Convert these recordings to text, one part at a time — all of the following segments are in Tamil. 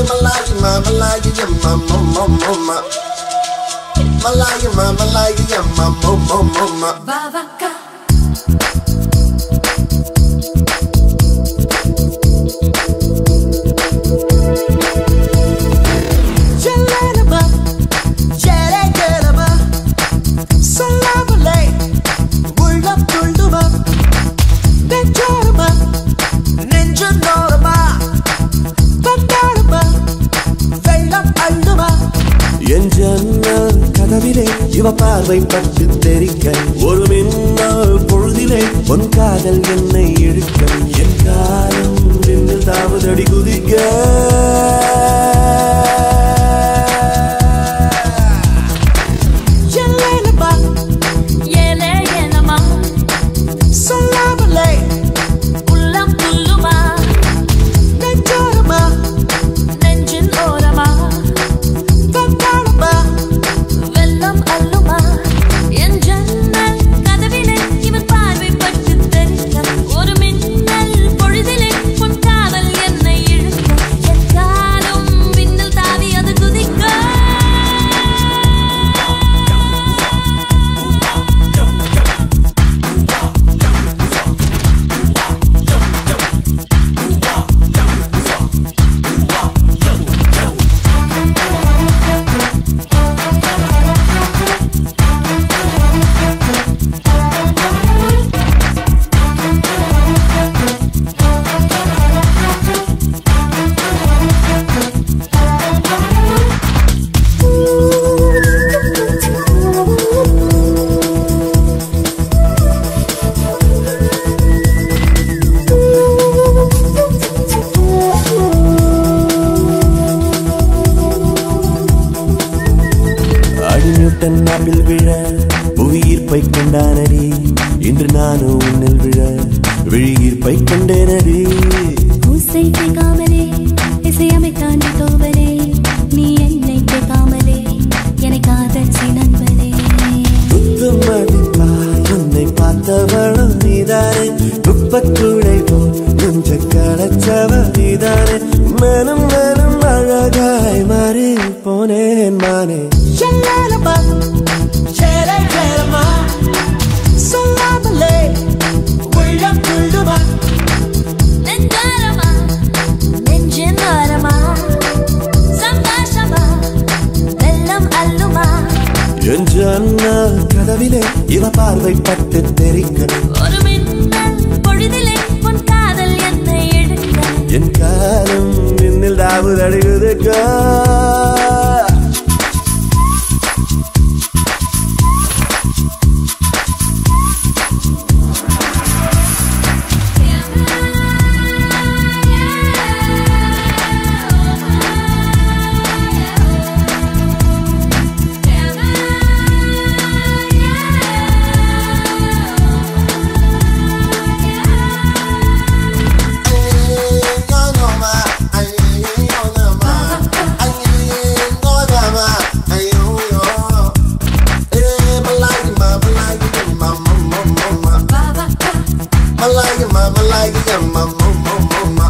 Malaya, ma, Malaya, yeah, ma, ma, ma, ma, ma. Malaya, ma, Malaya, yeah, ma, ma, ma, ma, ma. Vavaka. Jelenaba, jeregelaba, salamalay, உள்ளம் துள்ளுமா, நெஞ்சோரமா, நெஞ்சனோரமா, வந்தாடுமா, வெள்ளம் அள்ளுமா. என் ஜன்னல் கதவிலே இவ பார்வை பட்டு தெரிக்க ஒரு மின்னல் பொழுதிலே பொன் காதல் என்னை இழுக்க என் காலம் நின்று தாவதடி குதிக்க jelenaba, ஏலே ஏனமா salamalay, உள்ளம் துள்ளுமா நெஞ்சோரமா, நெஞ்சின் ஓரமா வந்தாடுமா, வெள்ளம் அள்ளுமா என் ஜன்னல் கதவிலே இவன் பார்வை பட்டு தெரிக்க ஒரு மின்னல் பொழுதிலே உன் காதல் என்னை இழுக்க என் காலம் விண்ணில் தாவி அது குதிக்க அடிநியூட்டன் நாம்பில் விழ புவியீர்ப்பை கொண்டானடி இன்று நானும் உன்னில் விழ விழியீர்ப்பை கொண்டேனடி பூசை கேட்காமலே இசையமைத்தான் தோவலே நீ என்னை கேட்காமலே என்னை காதல் நண்பனே குத்தும் அடிப்பா உன்னை பார்த்தவளும் நீதானே குப்பக்கூடை போல் நெஞ்ச களைச்சவ நீதானே மேலும் மேலும் அழகாய் மாறி போனேன் மானே jelenaba, jeregelaba, salamalay, உள்ளம் துள்ளுமா, நெஞ்சாரமா நெஞ்சின் ஓரமா சந்தோஷமா வெள்ளம் அள்ளுமா என் ஜன்னல் கதவிலே இவ பார்வை பட்டு தெரிக்க ஒரு மின்னல் பொழுதிலே உன் காதல் என்னை எடுக்க என் காலம் மின்னில் தாவு அடைவதற்கா Malaya, ma, Malaya, yeah, ma, ma, ma, ma, ma.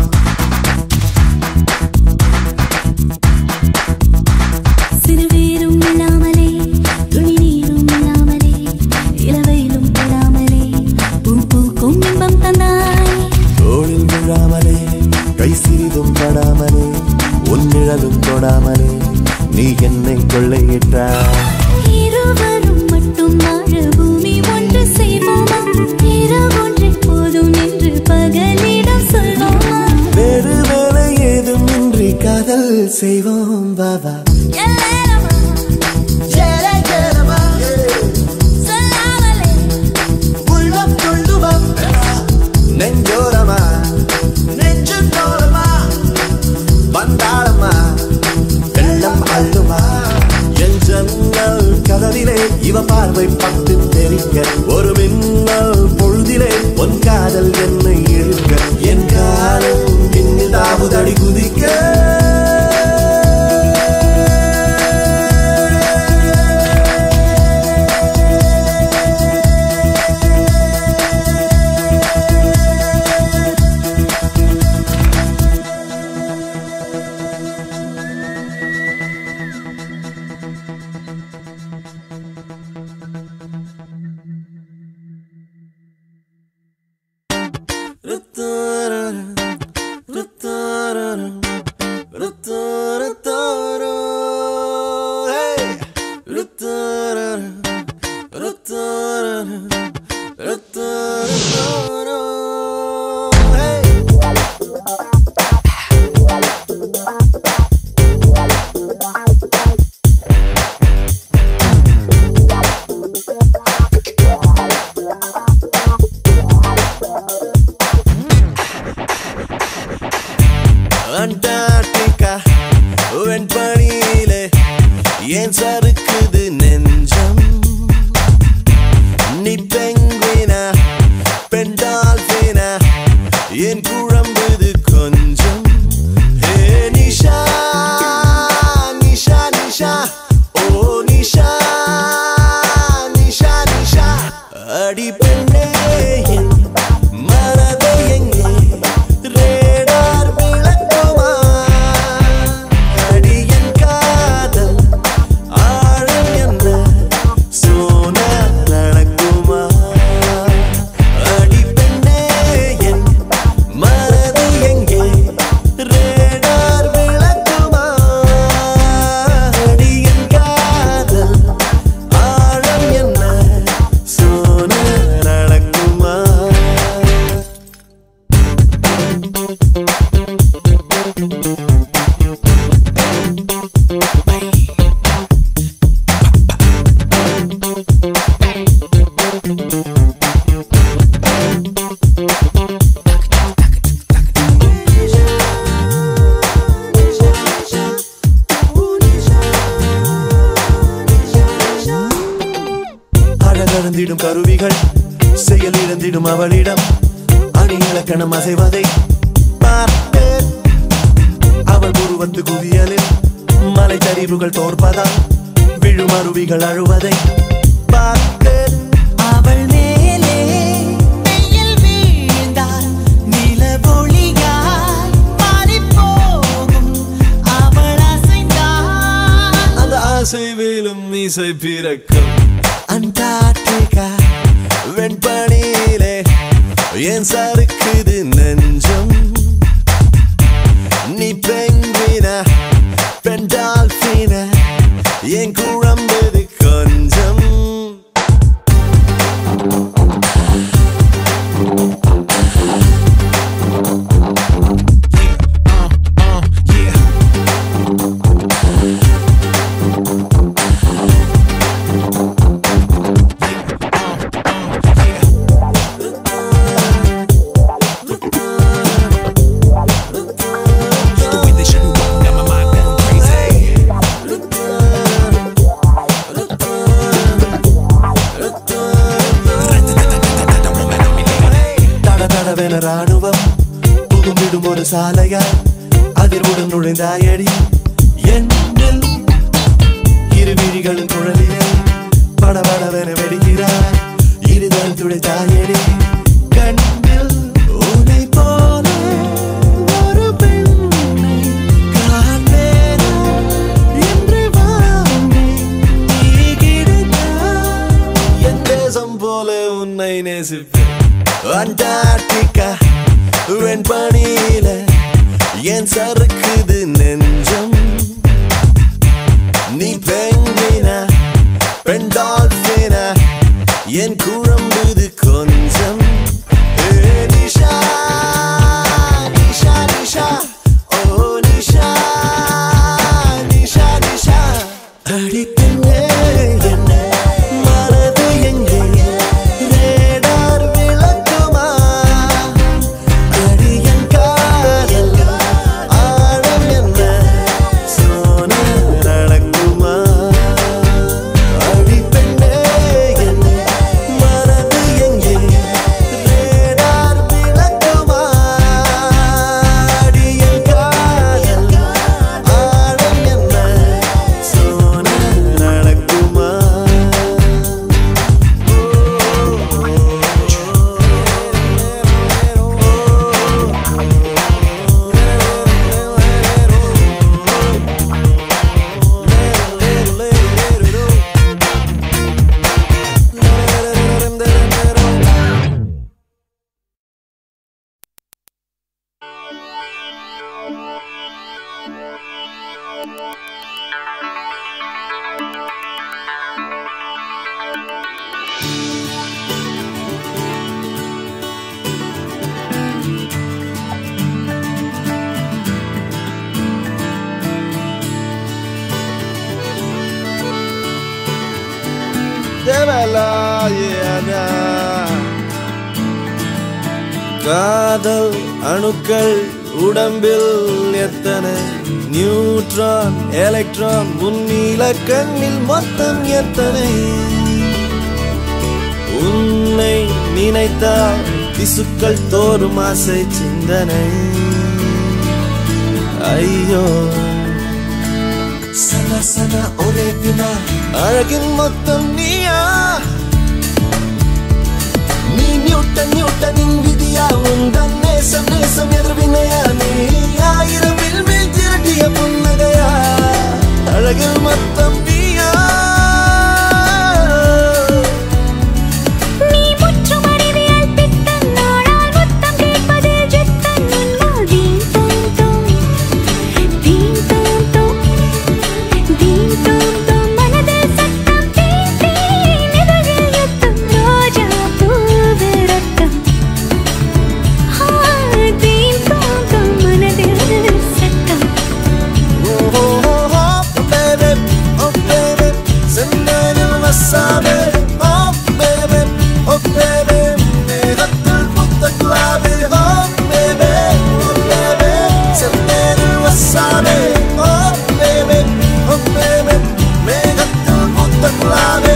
சிறுவீரும் இல்லாமலே துணி நீரும் இல்லாமலே இளவையிலும் பெறாமலே பூ பூக்கும் இன்பம் தந்தாய் தோளில் விழாமலே கை சிறிதும் படாமலே உன் நிழலும் தொடாமலே நீ என்னை கொள்ளையிட்டாய் இருவரும் மட்டும் வாழ பூமி ஒன்று செய்வோமா இரவொன்றை போதும் என்று பகலிடம் சொல்வோமா வேறு வேலை ஏதுமின்றி காதல் செய்வோம் பாபா எல்லேரமா jeregelaba, சொல்லாமலே உள்ளம் துள்ளுமா, நெஞ்சோரமா நெஞ்சனோரமா, வந்தாளம்மா வெள்ளம் அள்ளுமா என் ஜன்னல் கதவிலே இவ பார்வை பட்டு தெரிக்க ஒரு மின்னல் பொழுதிலே பொன் காதல் என்னை இழுக்க என் காலம் பின்னில் தாவுதடி குதிக்க அண்டார்டிகா வெண்பனியிலே ஏன் சறுக்குது நெஞ்சம் நீ பெங்குவினா பெண்டால்பினா ஏன் குழம்புது கொஞ்சம் ஹே நிஷா நிஷா நிஷா ஓ நிஷா நிஷா நிஷா அடி பெண்ணே என் மனதை எங்கே ரேடார் விளக்குமா அடி என் காதல் ஆழம் என்ன சோனா நடக்குமா அடி பெண்ணே என் மனது எங்கே ரேடார் விளக்குமா அடி என் காதல் ஆழம் என்ன சோனா நடக்குமா அழகழந்திடும் கருவிகள் செயல் இழந்திடும் அவளிடம் அணி இலக்கணம் அசைவதை பார்த்தேன் அவள் உருவத்து குவியலில் மலை சரிவுகள் தோற்பதால் விழும் அருவிகள் அழுவதை பார்த்தேன் அவள் மேலே வெயில் வீழ்ந்தால் நிலவொளியாய் மாறிப்போகும். அவள் அசைந்தால் அந்த ஆசை வேலும் இசை பிறக்கும் அண்டார்டிகா வெண்பனியிலே ஏன் சறுக்குது நெஞ்சம் நீ பெங்குவினா பெண்டால்பினா ஏன் குழம்புது கொஞ்சம் The way they shut me up, got my mind going crazy. தட தடவென ராணுவம் புகும்பிடும் ஒரு சாலையாய் அதிர்வுடன் நுழைந்தாயடி என்னில் இரு விழிகளின் குழலிலே படபடவென வெடிக்கிறாய் இருதல் துடைத்தாயடி கண்ணில் உன்னை போல ஒரு பெண்ணை காண்பேனா என்று வாழ்ந்தேன். நீ கிடைத்தாய். என் தேசம் போல உன்னை நேசிப்பேன் அண்டார்டிகா வெண்பனியில என் சறுக்குது நெஞ்சம் நீ பெண்கினா பெண்டால்பினா என் குழம்புது கொஞ்சம் ஏ நிஷா நிஷா நிஷா ஓ நிஷா நிஷா நிஷா அடி பெண்ணே என்ன மனது எங்கே ரேடார் விளக்குமா அடி என் காதல் ஆழம் என்ன சோனா நடக்குமா அடி பெண்ணே என்ன மனது தேவலாயனா காதல் அணுக்கள் உடம்பில் எத்தனை நியூட்ரான் எலக்ட்ரான் முன்னில கண்ணில் மொத்தம் எத்தனை உன்னை நினைத்தால் திசுக்கள் தோறும் ஆசை சிந்தனை ஐயோ சன சன ஒரே வினா அழகின் மொத்தம் நீயா நீ நியூட்டன் நியூட்டனின் விதியா உந்தன் நேசம் நேசம் எதிர்வினையா நீ ஆயிரம் வில்வில் திரட்டிய புன்னகையா அழகில் மொத்தம் நீயா நீ முற்றும் அறிவியல் பித்தன் நாடால் முத்தம் கேட்பதில் ஜித்தன் உன்னால் தீம் தோம் தோம் தீம் தோம் தோம் தீம் தோம் தோம் மனதில் சத்தம் தீம் தீம் இதழில் யுத்தம் ரோஜா பூவு ரத்தம் ஆ, தீம் தோம் தோம் மனதில் சத்தம் Oh, oh, oh, oh, baby, oh, baby, செந்தனில் வசாவே, oh, baby, oh, baby, மேகத்தில் புத்த குலாவே, oh, baby, oh, baby, செந்தனில் வசாவே, oh, baby, oh, baby, மேகத்தில் புத்த குலாவே.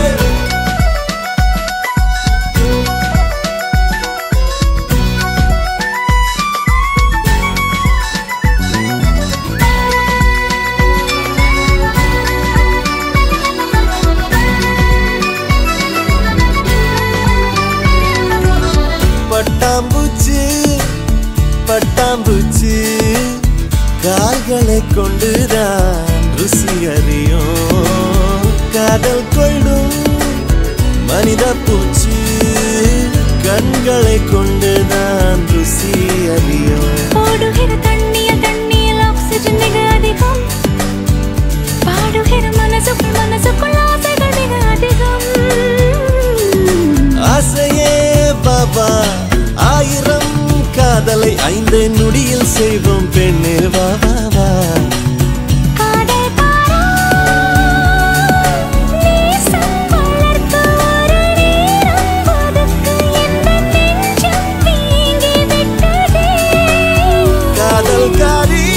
பட்டாம்பூச்சி பட்டாம்பூச்சி கால்களை கொண்டுதான் ருசி அறியும் காதல் கொள்ளும் மனித பூச்சி கண்களை கொண்டுதான் ருசி அறியும் ஓடுகிற தண்ணியில் தண்ணியில் ஆக்சிஜன் மிக அதிகம் பாடுகிற மனசுக்குள் மனசுக்குள் ஆசைகள் மிக அதிகம் ஆசையே பாபா ஆயிரம் காதலை ஐந்து நொடியில் செய்வோம் பெண்ணே வா வா வா காதல் பாரா நேசம் வளர்க்க ஒரு நேரம் ஒதுக்கு எந்த நெஞ்சம் வீங்கி விட்டதே காதல் காரி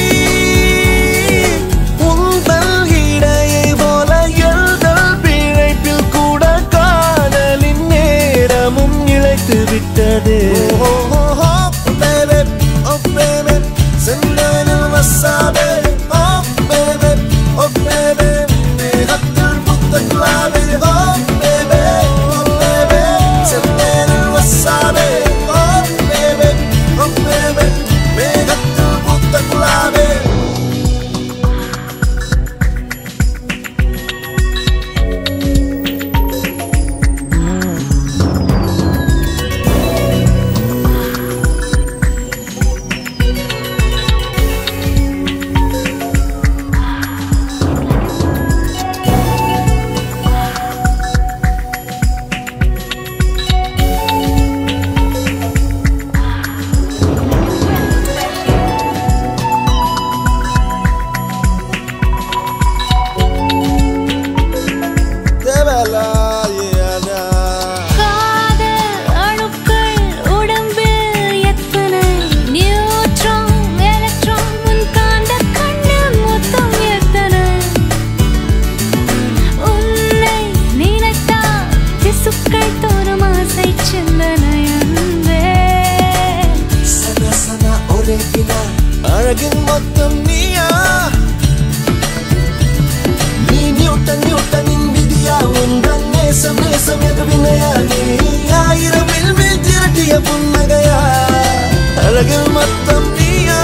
உந்தல் இடையை போல எழுதல் பிழைப்பில் கூட காதலின் நேரமும் இழைத்து விட்டதே ஓ ஓ ஓ baby, oh baby, செந்தனில் வசாவே, oh baby, oh baby, மேகத்தில் புத்த குலாவே, oh baby, oh baby, செந்தனில் வசாவே, oh baby, oh baby, மேகத்தில் புத்த குலாவே. தேவலாயனா காதல் அணுக்கள் உடம்பில் எத்தனை நியூட்ரான் எலக்ட்ரான் உன் காந்த கண்ணில் மொத்தம் எத்தனை உன்னை நினைத்தால் திசுக்கள் தோறும் ஆசை சிந்தனை அன்பே சன சன ஒரே வினா அழகின் மொத்தம் நீயா நீ நியூட்டன் நியூட்டனின் விதியா உந்தன் நேசம் நேசம் எதிர்வினையா நீ ஆயிரம் வில்வில் திரட்டிய புன்னகையா அழகில் மொத்தம் நீயா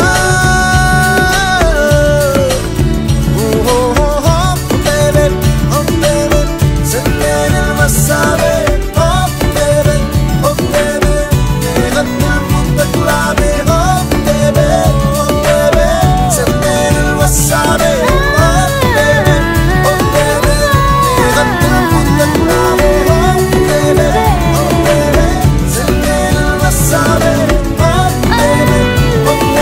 Oh, oh, oh, oh, baby, oh, baby, செந்தனில் வசாவே, oh, baby, oh, baby, மேகத்தில் புத்த குலாவே, oh, baby, oh, baby, செந்தனில் வசாவே, oh, baby, oh, baby, மேகத்தில் புத்த குலாவே, oh, baby, oh, baby, செந்தனில் வசாவே, oh, baby, oh,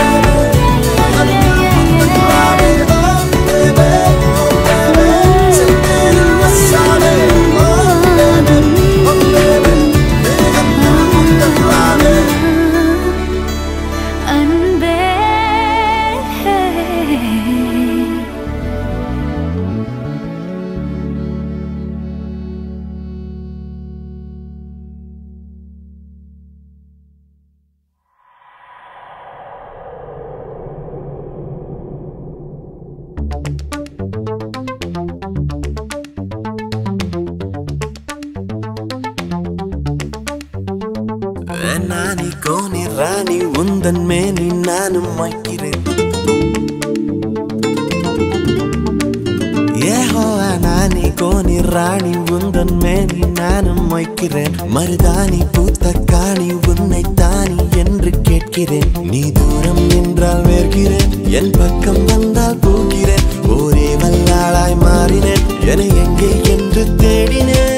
நானி கோனி ராணி உந்தன் மேனி நானும் வைக்கிறேன் ஏஹோ நானி கோனி ராணி உந்தன் மேனி நானும் வைக்கிறேன் மருதாணி பூத்த காணி உன்னை தானி என்று கேட்கிறேன் நீ தூரம் நின்றால் வேர்கிறேன் என் பக்கம் வந்தால் போகிறேன் ஒரே வல்லாளாய் மாறினேன் என எங்கே என்று தேடினேன்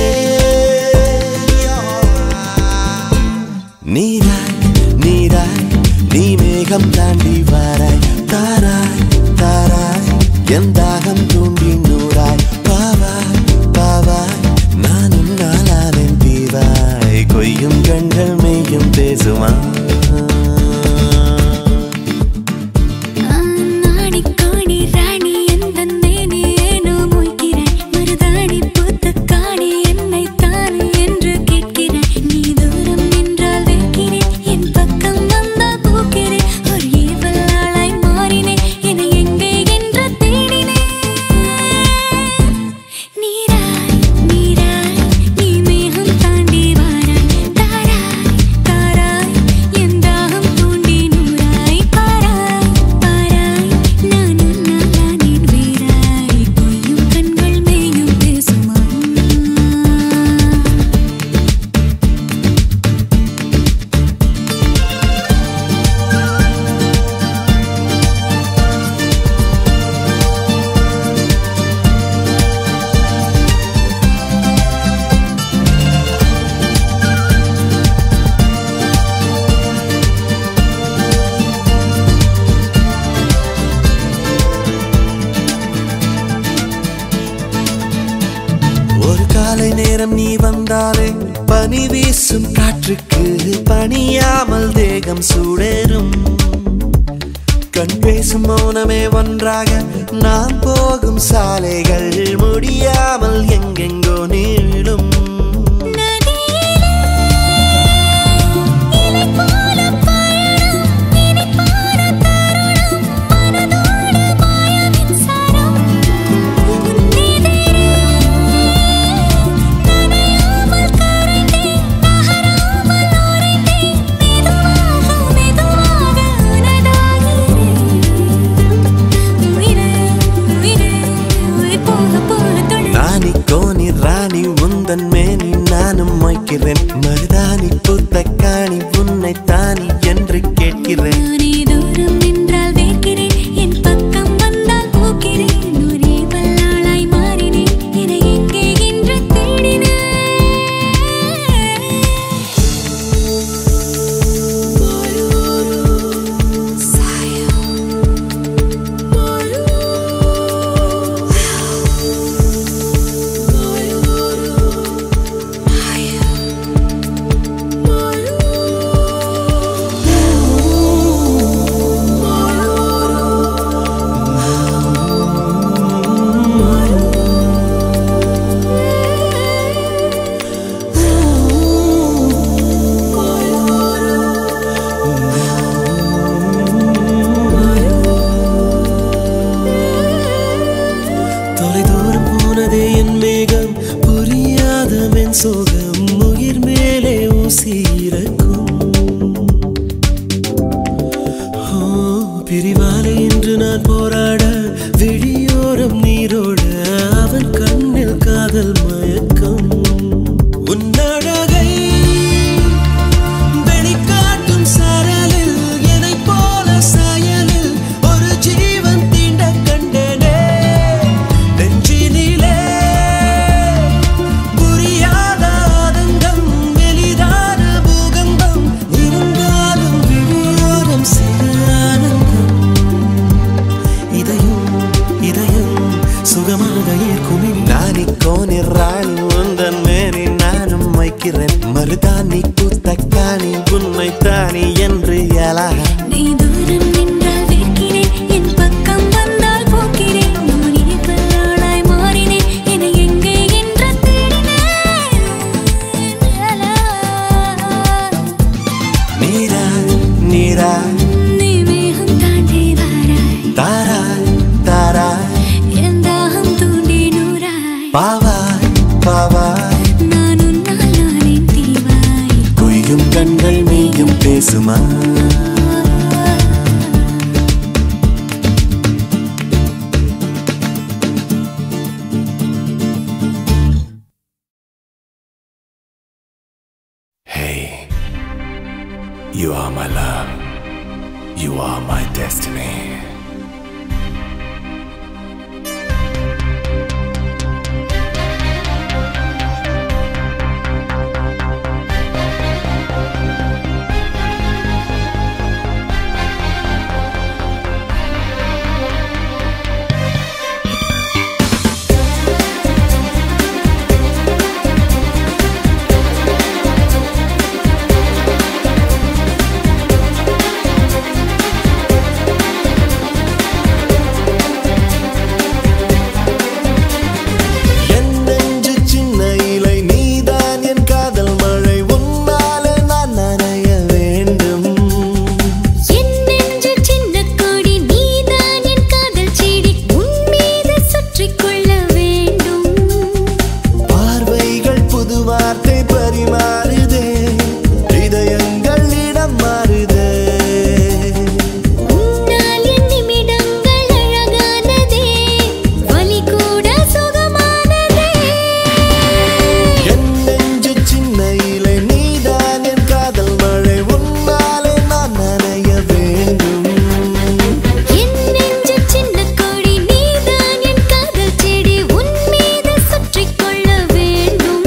நீராய் நீராய் நீ மேகம் தாண்டி வாராய் தாராய் தாராய் என் தாகம் தூண்டி நூறாய் பாவாய் பாவாய் நானும் நாளாவேன் தீவாய் கொய்யும் கண்கள் மெய்யும் பேசுவான் நாடி காணி ராணி எந்தன் மேனி ஏனோ மொய்கிறேன் மருதாணி பூத்த காணி என்னை தானே என்று கேட்கிறேன் நீ தூரம் நின்றால் வைக்கிறேன் என் பக்கம் வந்தால் போக்கிறேன் ஒரு ஏவலாளாய் மாறினேன் என எங்கே என்று தேடினேன் நீராய் நீராய் நீ மேகம் தாண்டி வாராய் தாராய் தாராய் என் தாகம் தூண்டி நூறாய் பாராய் பாராய் நானும் நாளானேன் வீராய் பொய்யும் கண்கள் மேயும் பேசுமா ஒரு காலை நேரம் நீ வந்தாலே பனி வீசும் காற்றுக்கு பணியாமல் தேகம் சூடேறும் கண் பேசும் மௌனமே ஒன்றாக நாம் போகும் சாலைகள் முடியாமல் எங்கெங்கோ நீளும் இலை போல பயணம் இனிப்பான தருணம் மனதோடு மாய மின்சாரம் உன்னிதிரே நனையாமல் கரைந்தேன் நகராமல் உறைந்தேன் மெதுவாக மெதுவாக உனதாகிறேன் உயிரே உயிரே உயிர் போக போக தொடு நானி கோனி ராணி உந்தன் மேனி நானும் மொய்க்கிறேன் மருதாணி பூத்த காணி உன்னை தானி என்று கேட்கிறேன் நானே தூரம் நின்றால் வேர்க்கிறேன் என் பக்கம் வந்தால் போக்கிறேன் ஒரே வல்லாளாய் மாறினேன் என எங்கே என்று தேடினேன் தொலைதூரம் போனதே என் மேகம் புரியாத மென் சோகம் உயிர் மேலே ஊசி இறக்கும் ஓ, பிரிவாலே இன்று நான் போராட விழியோரம் நீரோட அவன் கண்ணில் காதல் மயக்கம் உன்னழகை வெளிக்காட்டும் சரலில் என்னைப் போல சாயலில் ஒரு ஜீவன் தீண்ட கண்டனே நெஞ்சினிலே புரியாத ஆதங்கம் வெளிதான பூகம்பம் இருந்தாலும் விழியோரம் சிறு ஆனந்தம் இதயம் இதயம் சுகமாக ஏற்குமே நானி கோனி ராணி உந்தன் மேனி நானும் வைக்கிறேன் மருதாணி பூத்த காணி உன்னை தானி என்று எலாக நீ தூரம் நின்றால் வேர்க்கிறேன் என் பக்கம் வந்தால் போக்கிறேன் நோனே வல்லாளாய் மாறினேன் என எங்கே என்று தேடினேன் நீரா நீரா நீ மேகம் தாண்டி வாராய் தாராய் தாராய் என் தாகம் தூண்டி நூறாய் பாவாய் பாவாய் நான் உன்னால் நானே தீவாய் கொய்யும் கண் say, You are my love, you are my destiny. என் நெஞ்சு சின்ன இலை நீதான் என் காதல் மழை உன்னாலே நான் நனைய வேண்டும் என் நெஞ்சு சின்ன கொடி நீதான் என் காதல் செடி உன் மீது சுற்றிக் கொள்ள வேண்டும் பார்வைகள் புது வார்த்தை பரிமாறுதே இதயங்கள் இடம் மாறுதே உன்னால் என் நிமிடங்கள் அழகானதே வலி கூட சுகமானதே என் நெஞ்சு சின்ன இலை நீதான் என் காதல் மழை உன்னாலே நான் நனைய வேண்டும் என் நெஞ்சு சின்ன கொடி நீதான் என் காதல் செடி உன் மீது சுற்றிக் கொள்ள வேண்டும்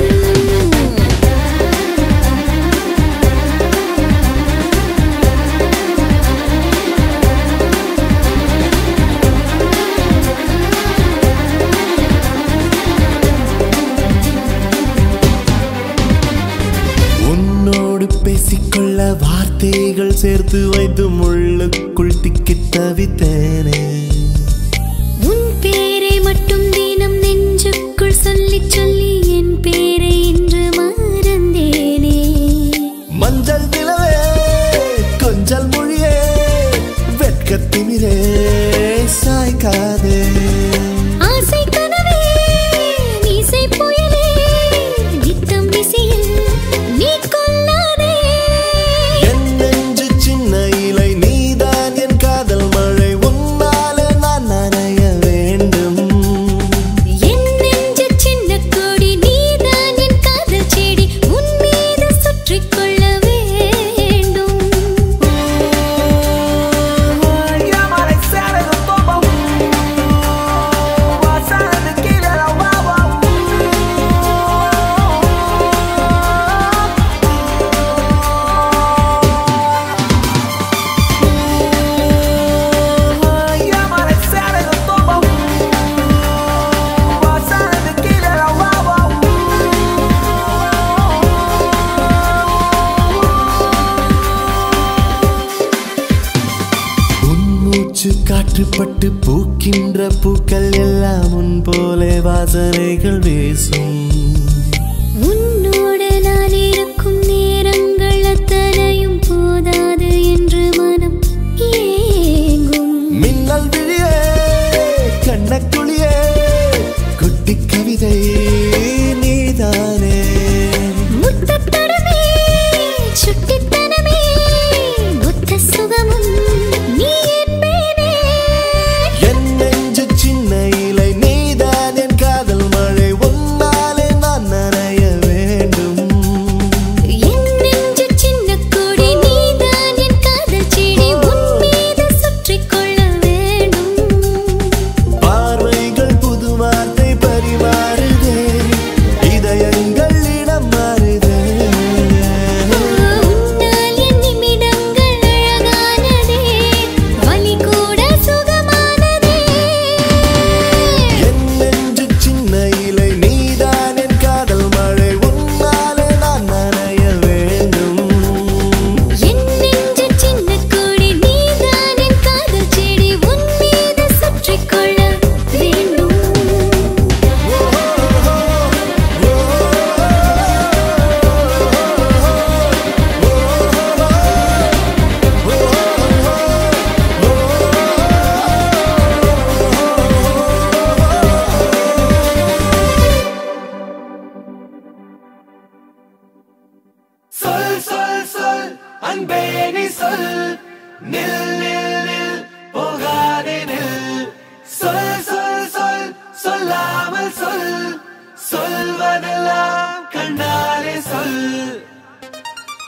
உன்னோடு பேசிக்கொள்ள வார்த்தைகள் சேர்த்து வைத்து முள்ளுக்குள் திக்கித் தவித்தேனே உன் பேரை மட்டும் தினம் நெஞ்சுக்குள் சொல்லி சொல்லி என் பேரை இன்று மறந்தேனே மஞ்சள் நிலவே கொஞ்சல் மொழியே வெட்கத்திமிரே சாய்க்காதே ஆசை கனவே மீசை புயலே நித்தம் விசில் நீ கொல்லாதே என் நெஞ்சு சின்ன இலை நீதான் என் காதல் மழை உன்னாலே நான் நனைய வேண்டும் என் நெஞ்சு சின்ன கொடி நீதான் என் காதல் செடி உன் மீது சுற்றிக் கொள்ள வேண்டும் உன் மூச்சு காற்றுப்பட்டு பூக்கின்ற பூக்கள் எல்லாம் உன் போலே வாசனைகள் வீசும் உன்னோடு நான் இருக்கும் நேரங்கள் அத்தனையும் போதாது என்று மனம் ஏங்கும் மின்னல் விழியே கண்ணக்குழியே குட்டி கவிதை நீதானே முத்தத்தனமே சுட்டித்தனமே புத்த சுகமும் நீ என்பேனே என் நெஞ்சு சின்ன இலை நீதான் என் காதல் மழை உன்னாலே நான் நனைய வேண்டும் என் நெஞ்சு சின்ன கொடி நீதான் என் காதல் செடி உன் மீது சுற்றிக் கொள்ள வேண்டும் பார்வைகள் புது வார்த்தை பரிமாறுதே இதயங்கள் இடம் மாறுதே உன்னால் என் நிமிடங்கள் அழகானதே வலி கூட சுகமானதே என் நெஞ்சு சின்ன இலை நீதான் என் காதல் மழை உன்னாலே நான் நனைய வேண்டும் என் நெஞ்சு சின்ன கொடி நீதான் என் காதல் செடி உன் மீது சுற்றிக் கொள்ள வேண்டும் சொல் சொல் சொல் அன்பே நீ சொல் நில் நில் நில் போகாதே நில் சொல் சொல் சொல் சொல்லாமல் சொல் சொல்வதெல்லாம் கண்ணாலே சொல்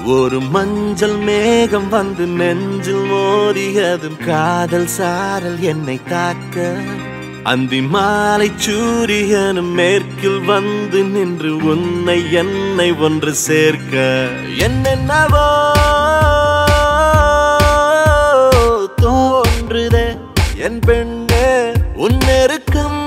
ஒரு மஞ்சள் மேகம் வந்து நெஞ்சில் மோதியதும் காதல் சாரல் என்னை தாக்க அந்தி மாலை சூரியனும் மேற்கில் வந்து நின்று உன்னை என்னை ஒன்று சேர்க்க என்னென்னவோ தோன்றுதே என் பெண்ணே உன்னெருக்கம்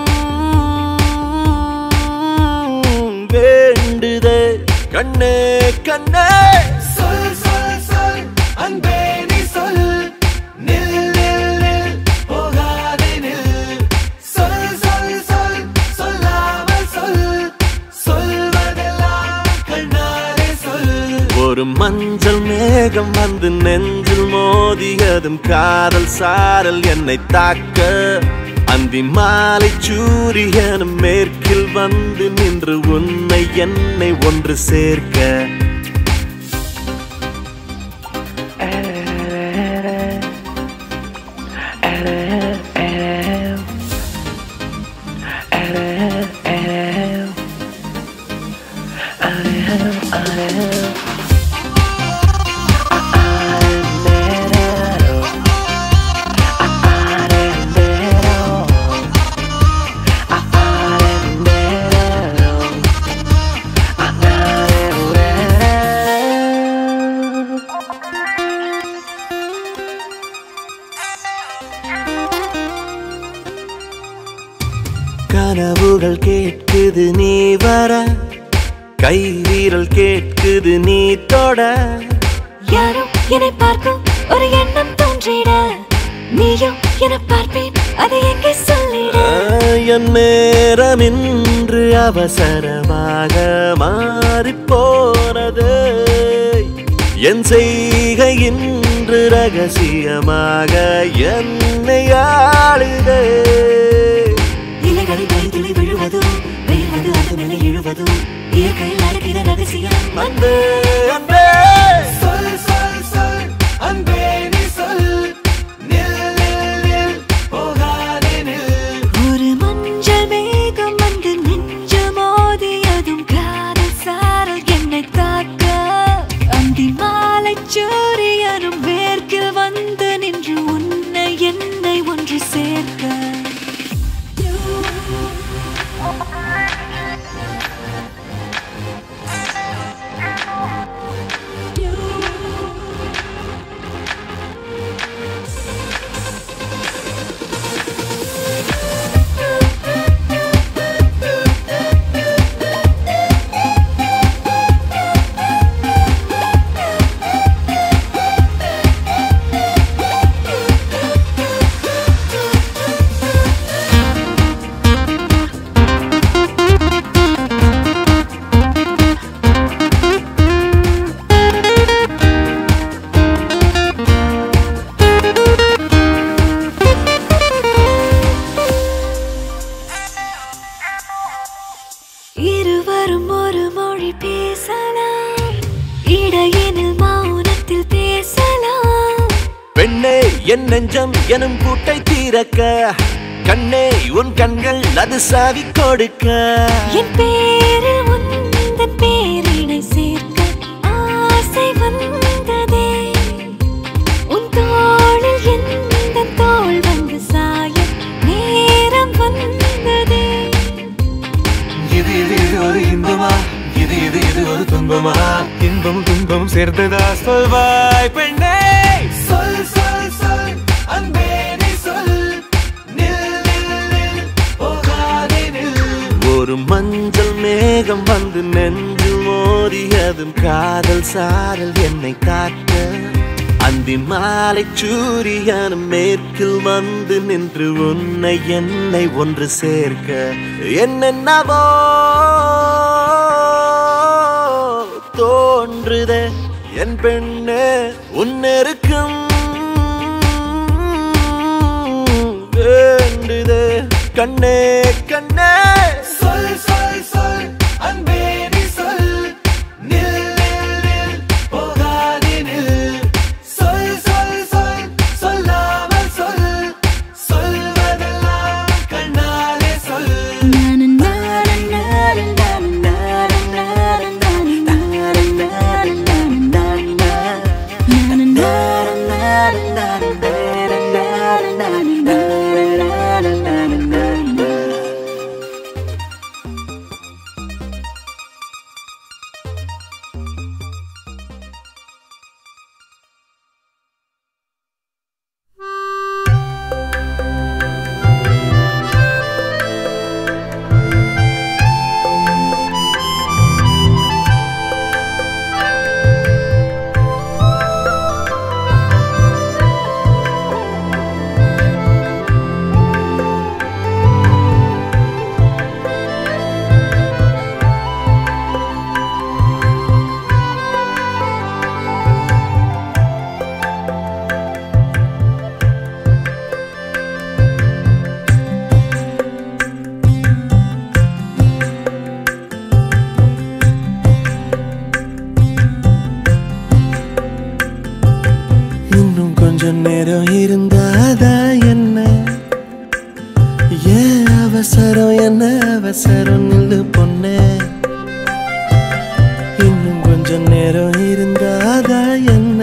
வேண்டுதே கண்ணே கண்ணே சொல் சொல் சொல் அன்பே நீ சொல் நில் நில் நில் போகாதே நில் சொல் சொல் சொல் சொல்லாமல் சொல் சொல்வதெல்லாம் கண்ணாலே சொல் ஒரு மஞ்சள் மேகம் வந்து நெஞ்சில் மோதியதும் காதல் சாரல் என்னை தாக்க அந்தி மாலை சூரியனும் மேற்கில் வந்து நின்று உன்னை என்னை ஒன்று சேர்க்க கனவுகள் கேட்குது நீ வர கை வீரல் கேட்குது நீ தொட யாரும் என்னை பார்க்கும் ஒரு எண்ணம் தோன்றிட நீயும் என பார்ப்பேன் அதை எங்கே சொல்லிட என் நேரம் இன்று அவசரமாக மாறிப் போனது என் செய்கை இன்று ரகசியமாக என்னை ஆளுதே இலைகளில் வழித்துளி விழுவதும் வெயில்வது அது மேலே இழுவதும் இயற்கையில் நடக்கிற ரகசியம் அன்பே அன்பே சொல் சொல் சொல் அன்பே நீ சொல் நில் நில் நில் போகாதே நில் ஒரு மஞ்சள் மேகம் வந்து நெஞ்சு மோதியதும் காதல் சாரல் என்னை தாக்க அந்தி மாலை சூரியனும் மேற்கில் வந்து நின்று உன்னை என்னை ஒன்று சேர்க்க இருவரும் ஒரு மொழி பேசலாம் இடையினில் மௌனத்தில் பேசலாம் பெண்ணே என் நெஞ்சம் எனும் பூட்டை தீரக்க கண்ணே உன் கண்கள் அது சாவி கொடுக்க என் பேரில் உந்தன் பேரினை சேர்க்க ஆசை வந்ததே உன் தோளில் எந்த தோள் வந்து சாய நேரம் வந்ததே இது இது இது ஒரு இன்பமா இது இது இது ஒரு துன்பமா இன்பம் துன்பம் சேர்ந்ததா சொல்வாய் பெண்ணே சொல் சொல் சொல் அன்பே நீ சொல் நில் நில் நில் போகாதே நில் ஒரு மஞ்சள் மேகம் வந்து நெஞ்சில் மோதியதும் காதல் சாரல் என்னை காக்க அந்தி மாலை சூரியனும் மேற்கில் வந்து நின்று உன்னை என்னை ஒன்று சேர்க்க என்னென்னவோ தோன்றுதே என் பெண்ணே உன்னெருக்கம் வேண்டுதே கண்ணே கண்ணே சொல் சொல் சொல் அன்பே நீ சொல் நில் நில் நில் போகாதே நில் சொல் சொல் சொல் சொல்லாமல் சொல் சொல்வதெல்லாம் கண்ணாலே சொல் நானு நானு நானு நானு நானு நானு நானு நானு நானு நானு நேரம் இருந்தாதா என்ன ஏன் அவசரம் என்ன அவசரம் நில்லு பொண்ணே இன்னும் கொஞ்சம் நேரம் இருந்தாதா என்ன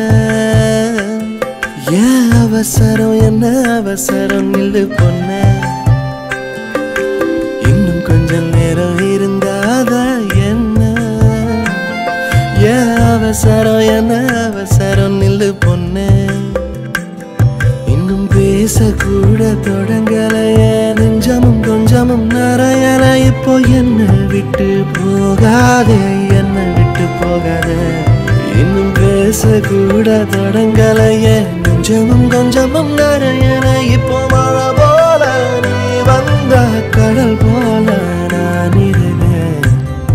ஏன் அவசரம் என்ன அவசரம் நில்லு பொண்ணே இன்னும் கொஞ்சம் நேரம் இருந்தாதா என்ன ஏன் அவசரம் என்ன அவசரம் நில்லு பொண்ணே இன்னும் பேசக்கூட தொடங்கலையே நெஞ்சமும் கொஞ்சமும் நிறையல இப்போ என்ன விட்டு போகாதே என்ன விட்டு போகாதே இன்னும் பேசக்கூட தொடங்கலையே நெஞ்சமும் கொஞ்சமும் நிறையல இப்போ மழை போல நீ வந்த கடல் போல நான் இருந்தேன்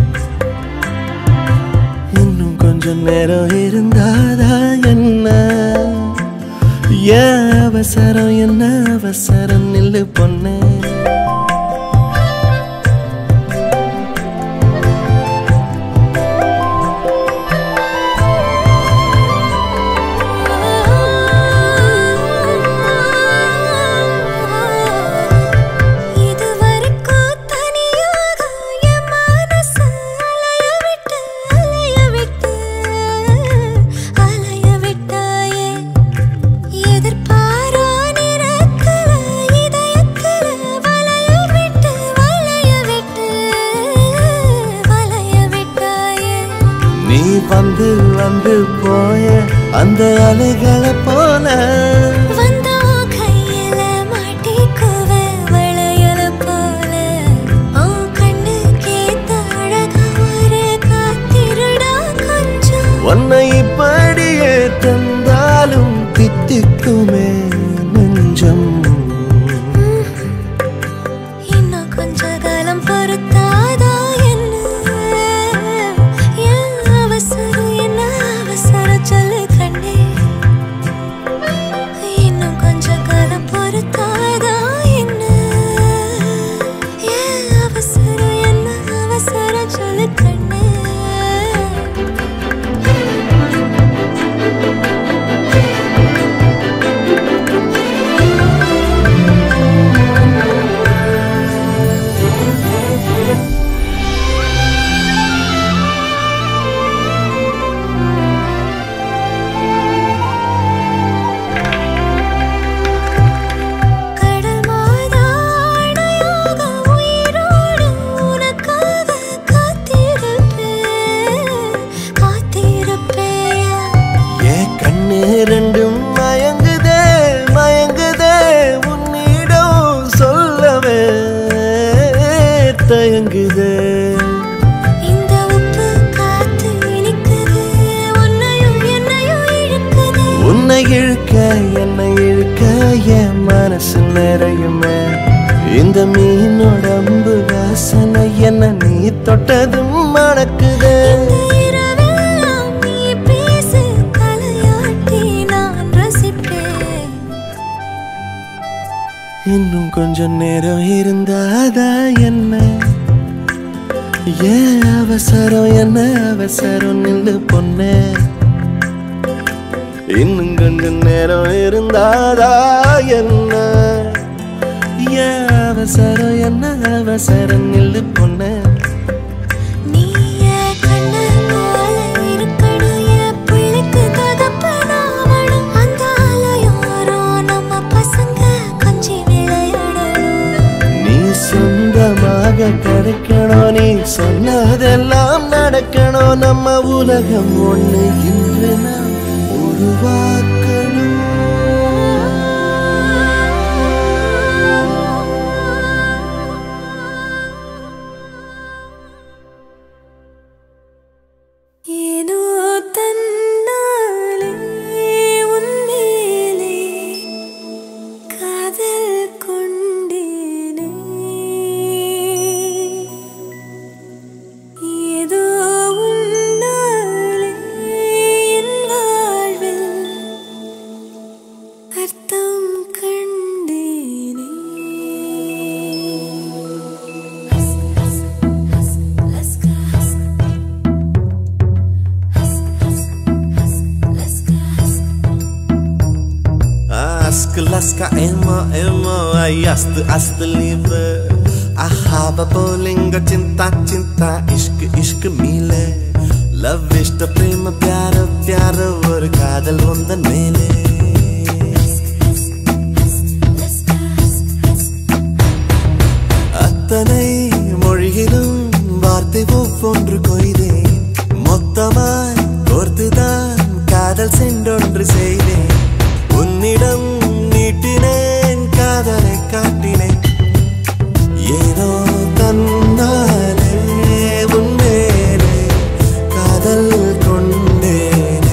இன்னும் கொஞ்சம் நேரம் இருந்தாதா என்ன ஏன் அவசரம் என்ன அவசரம் நில்லு பொண்ணே இதுவரைக்கும் தனியாக என் மனசு அலைய விட்டு அலைய விட்டு அலைய விட்டாயே எதிர்பாரா நிறக்கல இதயக்கல வளைய விட்டு வளைய விட்டு வளைய விட்டாயே நீ வந்து வந்து போய அந்த அலைகளை போல வந்தா கையில மாட்டிக்குவ வளையல போல உன் கண்ணுக்கேத்த அழகா ஒரு காத்திருடா கொஞ்சம் உன்னை இப்படியே தந்தாலும் தித்திக்குமே நெஞ்சம் இன்னும் கொஞ்ச காலம் பொறுத்தாதா என்ன ஏன் அவசரம் என்ன அவசரம் சொல்லு கண்ணே இன்னும் கொஞ்ச காலம் பொறுத்தாதா என்ன ஏன் அவசரம் என்ன அவசரம் சொல்லு கண்ணே கடல் மாதாடையாக உயிரோடு உனக்காக காத்திருப்பேன் காத்திருப்பேயா ஏன் கண்ணு ரெண்டும் மயங்குதே மயங்குதே உன்னிடம் சொல்லவே தயங்குதே இந்த உப்பு காத்து இனிக்குது உன்னையும் என்னையும் இழுக்குது உன்னை இழுக்க என்னை இழுக்க என் மனசு நிறையுமே இந்த மீனோட அம்பு வாசனை என்ன நீ தொட்டதும் மணக்குதே இந்த இரவெல்லாம் நீ பேசு தலையாட்டி நான் ரசிப்பேன் இன்னும் கொஞ்சம் நேரம் இருந்தாதா என்ன ஏன் அவசரம் என்ன அவசரம் நில்லு பொண்ணே இன்னும் கொஞ்சம் நேரம் இருந்தாதா என்ன ஏன் அவசரம் என்ன அவசரம் நில்லு பொண்ணே நீ என் கண்ணு போல இருக்கணும் என் பிள்ளைக்கு தகப்பனாவணும் அந்த ஆலயோரம் நம்ம பசங்க கொஞ்சி விளையாடணும் நீ சொந்தமாக கிடைக்கணும் நீ சொன்னதெல்லாம் நடக்கணும் நம்ம உலகம் ஒண்ணு இன்று நாம் உருவாக்கணும் ஏனோ தன்னாலே உன்மேலே காதல் கொண்டேனே ஏதோ உன்னாலே என் வாழ்வில் Ask Alaska, emo, emo, ay ast, ast liebe. Ahaba bolingo, cinta, cinta, ishq, ishq mile. Love இஷ்ட பிரேம பியார பியார ஒரு காதல் உந்தன் மேலே அத்தனை மொழியிலும் வார்த்தை ஒவ்வொன்று கொய்தேன் மொத்தமாய் கோர்த்துதான் காதல் சென்றொன்று செய்தேன் உன்னிடம் நீட்டினேன் காதலை காட்டினேன் ஏனோ தன்னாலே உன்மேலே காதல் கொண்டேனே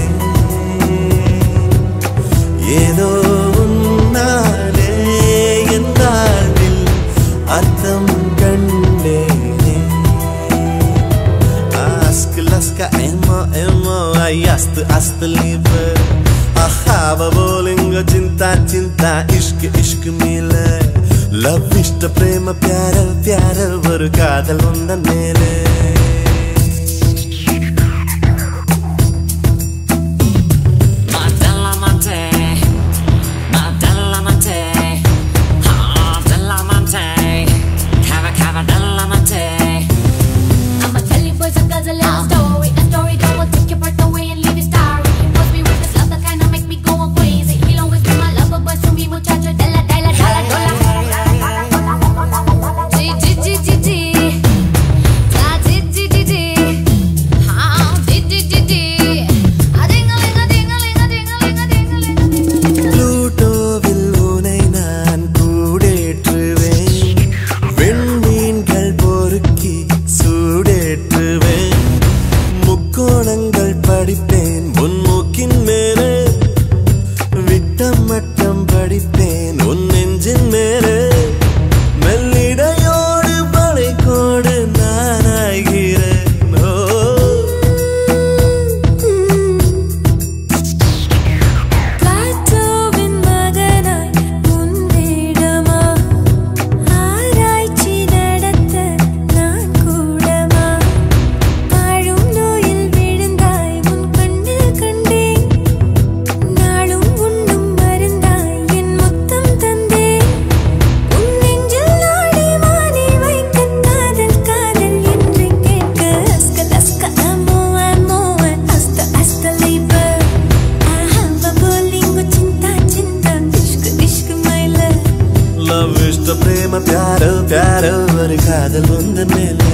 ஏதோ உன்னாலே என் வாழ்வில் அர்த்தம் கண்டேனே Ask Laska emo emo ay ast ast liebe Ahava bolingo cinta cinta ishq ishq mile Love இஷ்ட பிரேம பியார பியார ஒரு காதல் உந்தன் மேலே Madelamante, Madelamante, ah, Delamante, Cava Cava Delamante. I'ma tell you boys and girls a little story. A story that will take your breath away and leave you starry. He must be with this love that kinda make me go crazy. He'll always be my lover, but to me, muchacho, dela, dela, dela, dela. G, G, G, G, G. Da, G, G, G, G. Ah, G, G, G, G. Ah, ding-a-ling, ah, ding-a-ling, ah, ding-a-ling, ah, ding-a-ling, ah, ding-a-ling. ப்ளூட்டோவில் உனை நான் கூடேற்றுவேன் விண்மீன்கள் பொறுக்கி சூடேற்றுவேன் முக்கோணங்கள் படிப்பேன் உன் மூக்கின் மேலே விட்டம் மட்டம் படிப்பேன் உன் நெஞ்சின் மேலே மெல்லிடையோடு படைக்கோடு நான் ஆகிறேன் ஓ காற்றோவின் மகனாய் உன் வேடமா ஆராய்ச்சி நடத்த நான் கூடமா வாழும் நோயில் விழுந்தாய் உன் கண்ணில் கண்டேன் நாளும் உண்ணும் மருந்தாய் என் முத்தம் தந்தேன் உன் நெஞ்சில் நாடி மாறி வைக்க காதல் காதல் என்று கேட்க அஸ்க அஸ்க அமோ அமோ அஸ்த அஸ்த லைபர் ஆஹா போலிங்கோ சிந்தா சிந்தா இஷ்கு இஷ்கு மைல லவ் இஷ்ட பிரேம பியார பியார ஒரு காதல் உந்த மேலே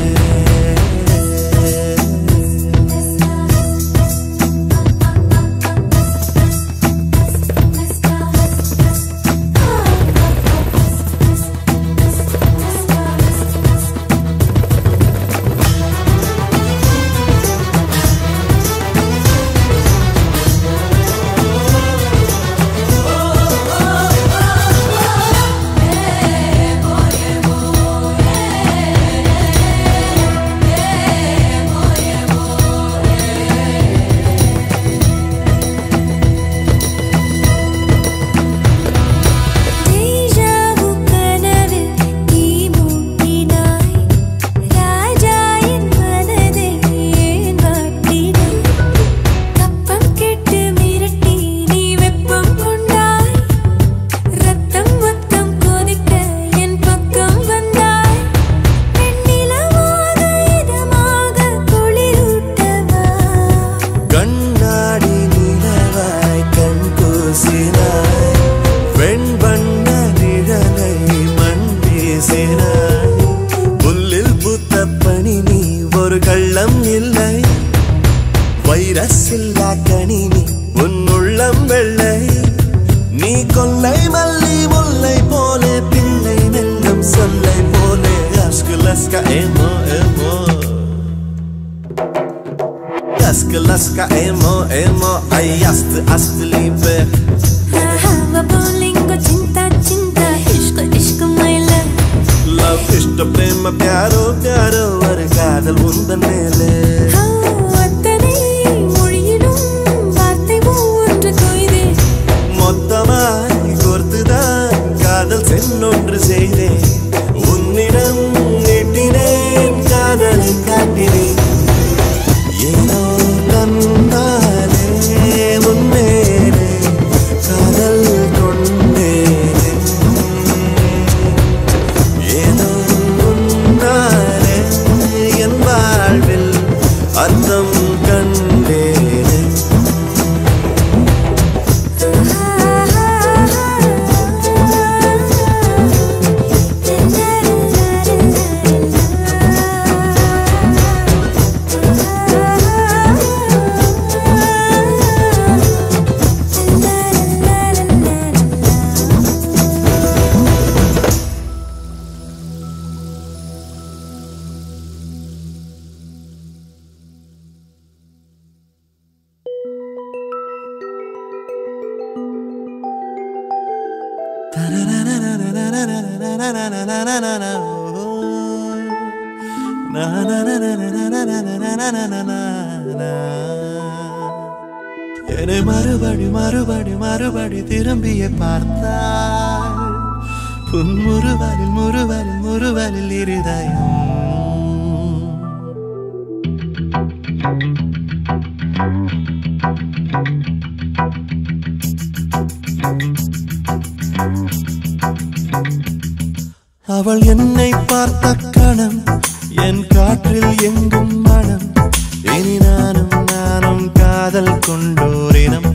தேஜாவு கனவில் தீ மூட்டினாய் ராஜா என் மனதை ஏன் வாட்டினாய் கப்பம் கெட்டு மிரட்டி நீ வெப்பம் கொண்டாய் ரத்தம் மொத்தம் கொதிக்க என் பக்கம் வந்தாய் வெண்ணிலவாக இதமாக குளிரூட்டவா கண்ணாடி நிலவாய் கண் கூசினாய் வெண்பண்ண நிழலை மண் வீசினாய் புல்லில் பூத்த பனி நீ ஒரு கள்ளம் இல்லை வைரஸ் இல்லா கனி நீ உன் உள்ளம் வெள்ளை நீ கொல்லை மல்லி முல்லை போலே பிள்ளை நெல்லும் சொல்லை போலே அஸ்கு லஸ்கா ஏமோ ஏமோ Laska, laska, emo, emo, ay, ast, ast, liebe. ஆஹா போலிங்கோ சிந்தா சிந்தா இஷ்கு இஷ்கு மைல Love இஷ்ட பிரேம பியாரோ பியாரோ ஒரு காதல் உந்தன் மேலே அத்தனை மொழியிலும் வார்த்தை ஒன்று கொய்தே மொத்தமாய் கோர்த்துதான் காதல் சென்னொன்று செய்தேன் உன்னிடம் நீட்டினேன் காதலை காட்டினேன் ஏனோ தன்னாலே உன்மேலே காதல் கொண்டேனே என்னை மறுபடி மறுபடி மறுபடி திரும்பிய பார்த்தாள் புன் முறுவலில் முறுவலில் முறுவலில் இருதயம் அவள் என்னை பார்த்த கணம் என் காற்றில் எங்கும் மனம் இனி நானும் நானும் காதல் கொண்டோரினம்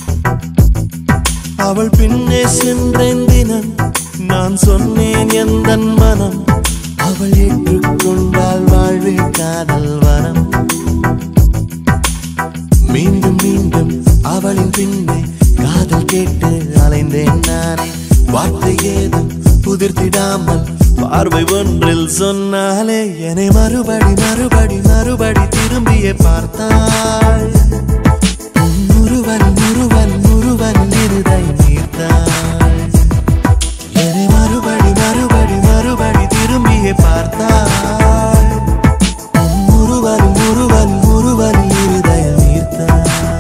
அவள் பின்னே சென்றேன் தினம் நான் சொன்னேன் எந்த மனம் அவள் ஏற்றுக்கொண்டால் வாழ்வே காதல் வனம் மீண்டும் மீண்டும் அவளின் பின்னே காதல் கேட்டு அலைந்தேன் நானே வார்த்தை ஏதும் புதிர்த்திடாமல் பார்வை ஒன்றில் சொன்னாலே என்னை மறுபடி மறுபடி மறுபடி திரும்பியே பார்த்தாள் முருவல் முருவல் முருவல் இருதை நீர்த்தாள் என்னை மறுபடி மறுபடி மறுபடி திரும்பியே பார்த்தாள் முருவல் முருவல் முருவல் இருதை நீர்த்தாள்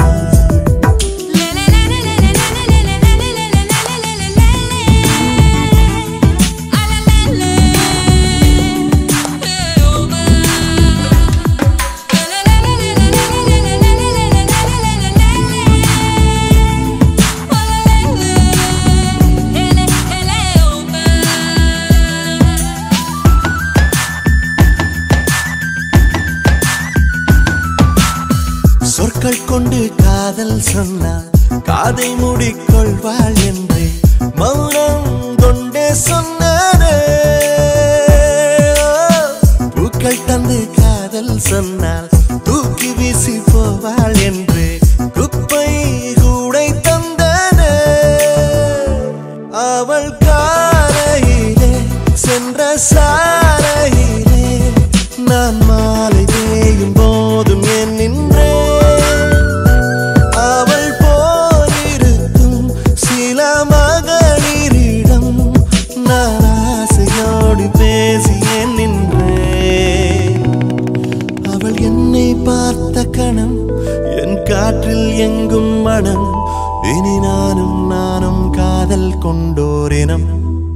சொற்கள் கொண்டு காதல் சொன்னால் காதை மூடிக்கொள்வாள் என்றே மௌனம் கொண்டே சொன்னானே பூக்கள் தந்து காதல் சொன்னால் தூக்கி வீசி போவாள் என்று குப்பை கூடை தந்தானே அவள் காலையிலே சென்ற சாலையிலே நான் மாலை தேயும் போதும் என் நின்றேன் அவள் போலிருக்கும் சில மகளிரிடம் நான் ஆசையோடு பேசிய நின்றேன் அவள் என்னை பார்த்த கணம் என் காற்றில் எங்கும் மனம் இனி நானும் நானும் காதல் கொண்டோரினம்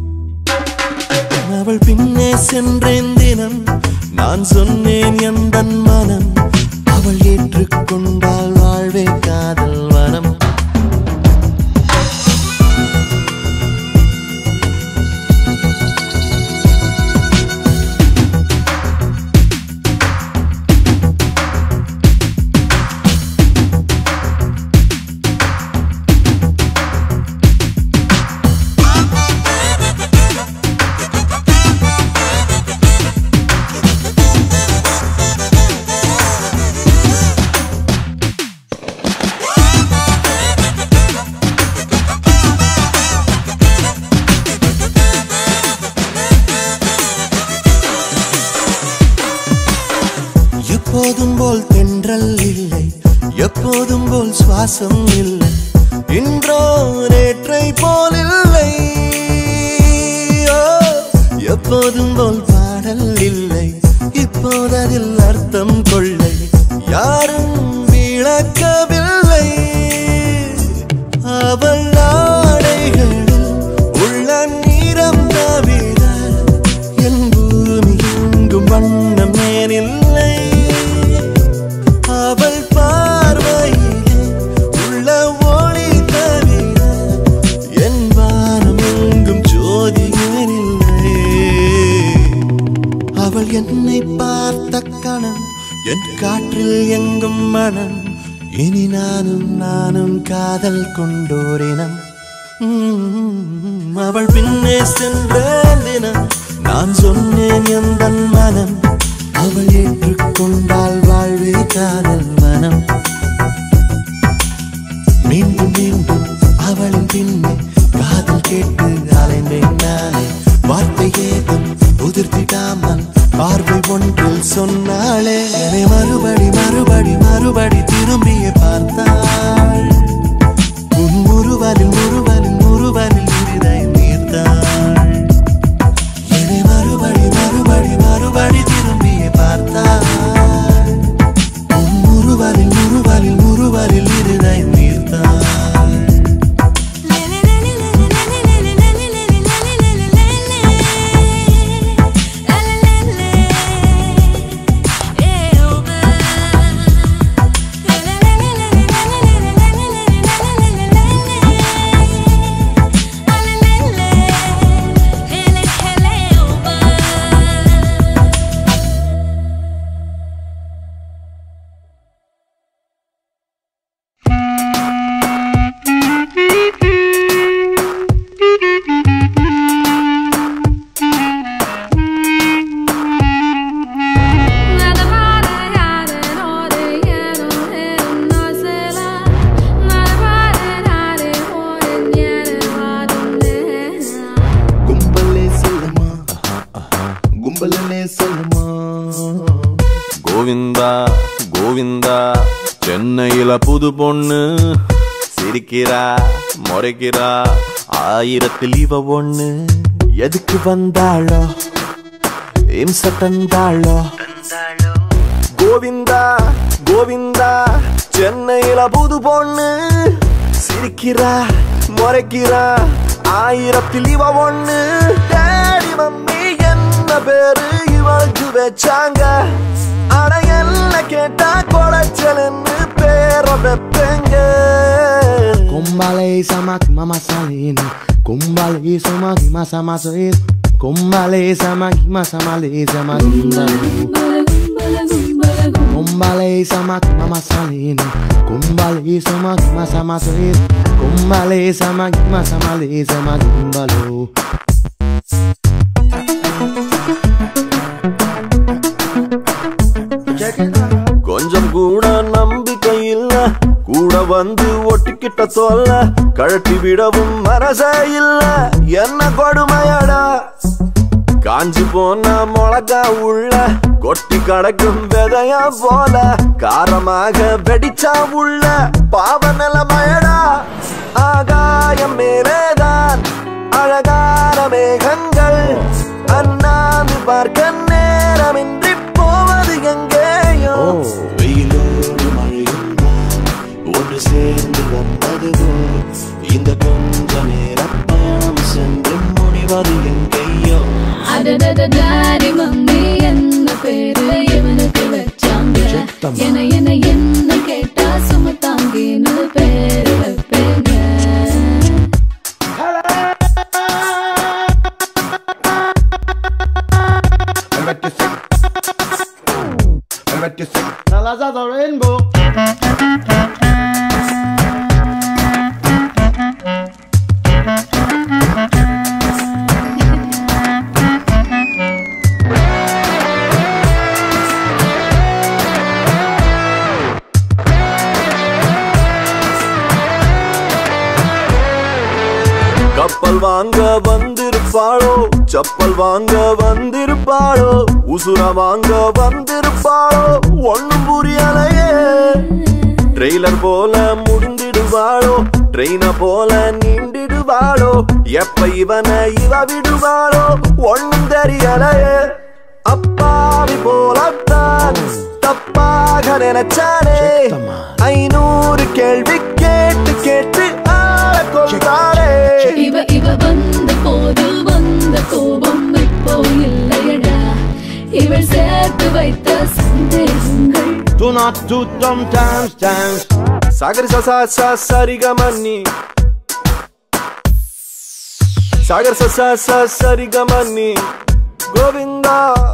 அவள் பின்னே சென்றேன் தினம் நான் சொன்னேன் எந்த மனம் அவள் ஏற்றுக்கொண்டால் வாழ்வே காதல் வனம் எப்போதும் போல் தென்றல் இல்லை எப்போதும் போல் சுவாசம் இல்லை இன்றோ நேற்றை போல் இல்லை ஓ, எப்போதும் போல் பாடல் இல்லை இப்போததில் அர்த்தம் கொள்ளை யாரும் விளக்கவில்லை அவள் ஆடைகளில் உள்ள நிறம் தவிர என் பூமி எங்கும் வண்ணம் ஏனில்லை அவள் பார்வையிலே உள்ள ஒளி தவிர என் வானம் எங்கும் ஜோதி ஏனில்லை அவள் என்னை பார்த்த கணம் என் காற்றில் எங்கும் மனம் இனி நானும் நானும் காதல் கொண்டோரினம் உம், அவள் பின்னே சென்ற தினம் நான் சொன்னேன் எந்த மனம் அவள் ஏற்றுக்கொண்டால் வாழ்வே காதல் மனம் மீண்டும் மீண்டும் அவளின் பின்னே காதல் கேட்டு அலைந்தேன் நானே வார்த்தை ஏதும் உதிர்த்திடாமல் பார்வை ஒன்றில் சொன்னாளே என்னை மறுபடி மறுபடி மறுபடி திரும்பிய பார்த்தாள் உன் முறுவலில் முறுவலில் முறுவலில் இருதை நீர் புது பொண்ணு சிரிக்கிறா முறைக்கிறா ஆயிரத்தில் இவ ஒண்ணு எதுக்கு வந்தாளோ இம்ச தந்தாளோ கோவிந்தா கோவிந்தா சென்னையில புது பொண்ணு சிரிக்கிறா முறைக்கிறா ஆயிரத்தில் இவ ஒண்ணு டேடி மம்மி என்ன பேரு இவளுக்கு வச்சாங்க ஆனா என்ன கேட்டா கொடைச்சல்னு பேர வைப்பேங்க Kumbale samaki mama salina Kumbale samaki masa masa is Kumbale samaki masa male samaki Kumbale samaki mama salina Kumbale samaki masa masa is Kumbale samaki masa male samaki kumbalo கொஞ்சம் கூட நம்பிக்கை இல்ல கூட வந்து ஒட்டிக்கிட்ட சொல்ல கழட்டி விடவும் மனசே இல்ல என்ன கொடுமையடா காஞ்சி போன மிளகா உள்ள கொட்டி கடக்கும் விதையா போல காரமாக வெடிச்சா உள்ள பாவ நிலமயடா ஆகாயம் மேலேதான் அழகான மேகங்கள் அண்ணாந்து பார்க்க நேரமின்றி போவது எங்கேயோ வெயிலோடு மழையும் ஒன்று சேர்ந்து வந்தது போல் இந்த கொஞ்ச நேர பயணம் சென்று முடிவது எங்கேயோ அடடடடாடி மம்மி என்ன பேரு இவனுக்கு வச்சாங்க என என என்ன கேட்டா சுமத்தாங்கின்னு பேரு வைப்பேங்க Colors of the rainbow கப்பல் வாங்க வந்திருப்பாளோ செப்பல் வாங்க வந்திருப்பாளோ உசுர வாங்க வந்திருப்பாளோ ஒண்ணும் புரியலையே ட்ரெய்லர் போல முடிந்திடுவாளோ ட்ரெயின போல நீண்டிடுவாளோ எப்ப இவனை இவ விடுவாளோ ஒண்ணும் தெரியலையே அப்பாவி போலத்தான் தப்பாக நினைச்சானே ஐநூறு கேள்வி கேட்டு கேட்டு ஆள கொண்டாளே இவ இவ வந்த போது வந்த கோபம் இப்போ இல்லையடா இவள் சேர்த்து வைத்த சந்தேகங்கள் Do not do dumb dance dance சாகரி சசா சா சரிகமன்னி சாகர் சசா சா சரிகமன்னி கோவிந்தா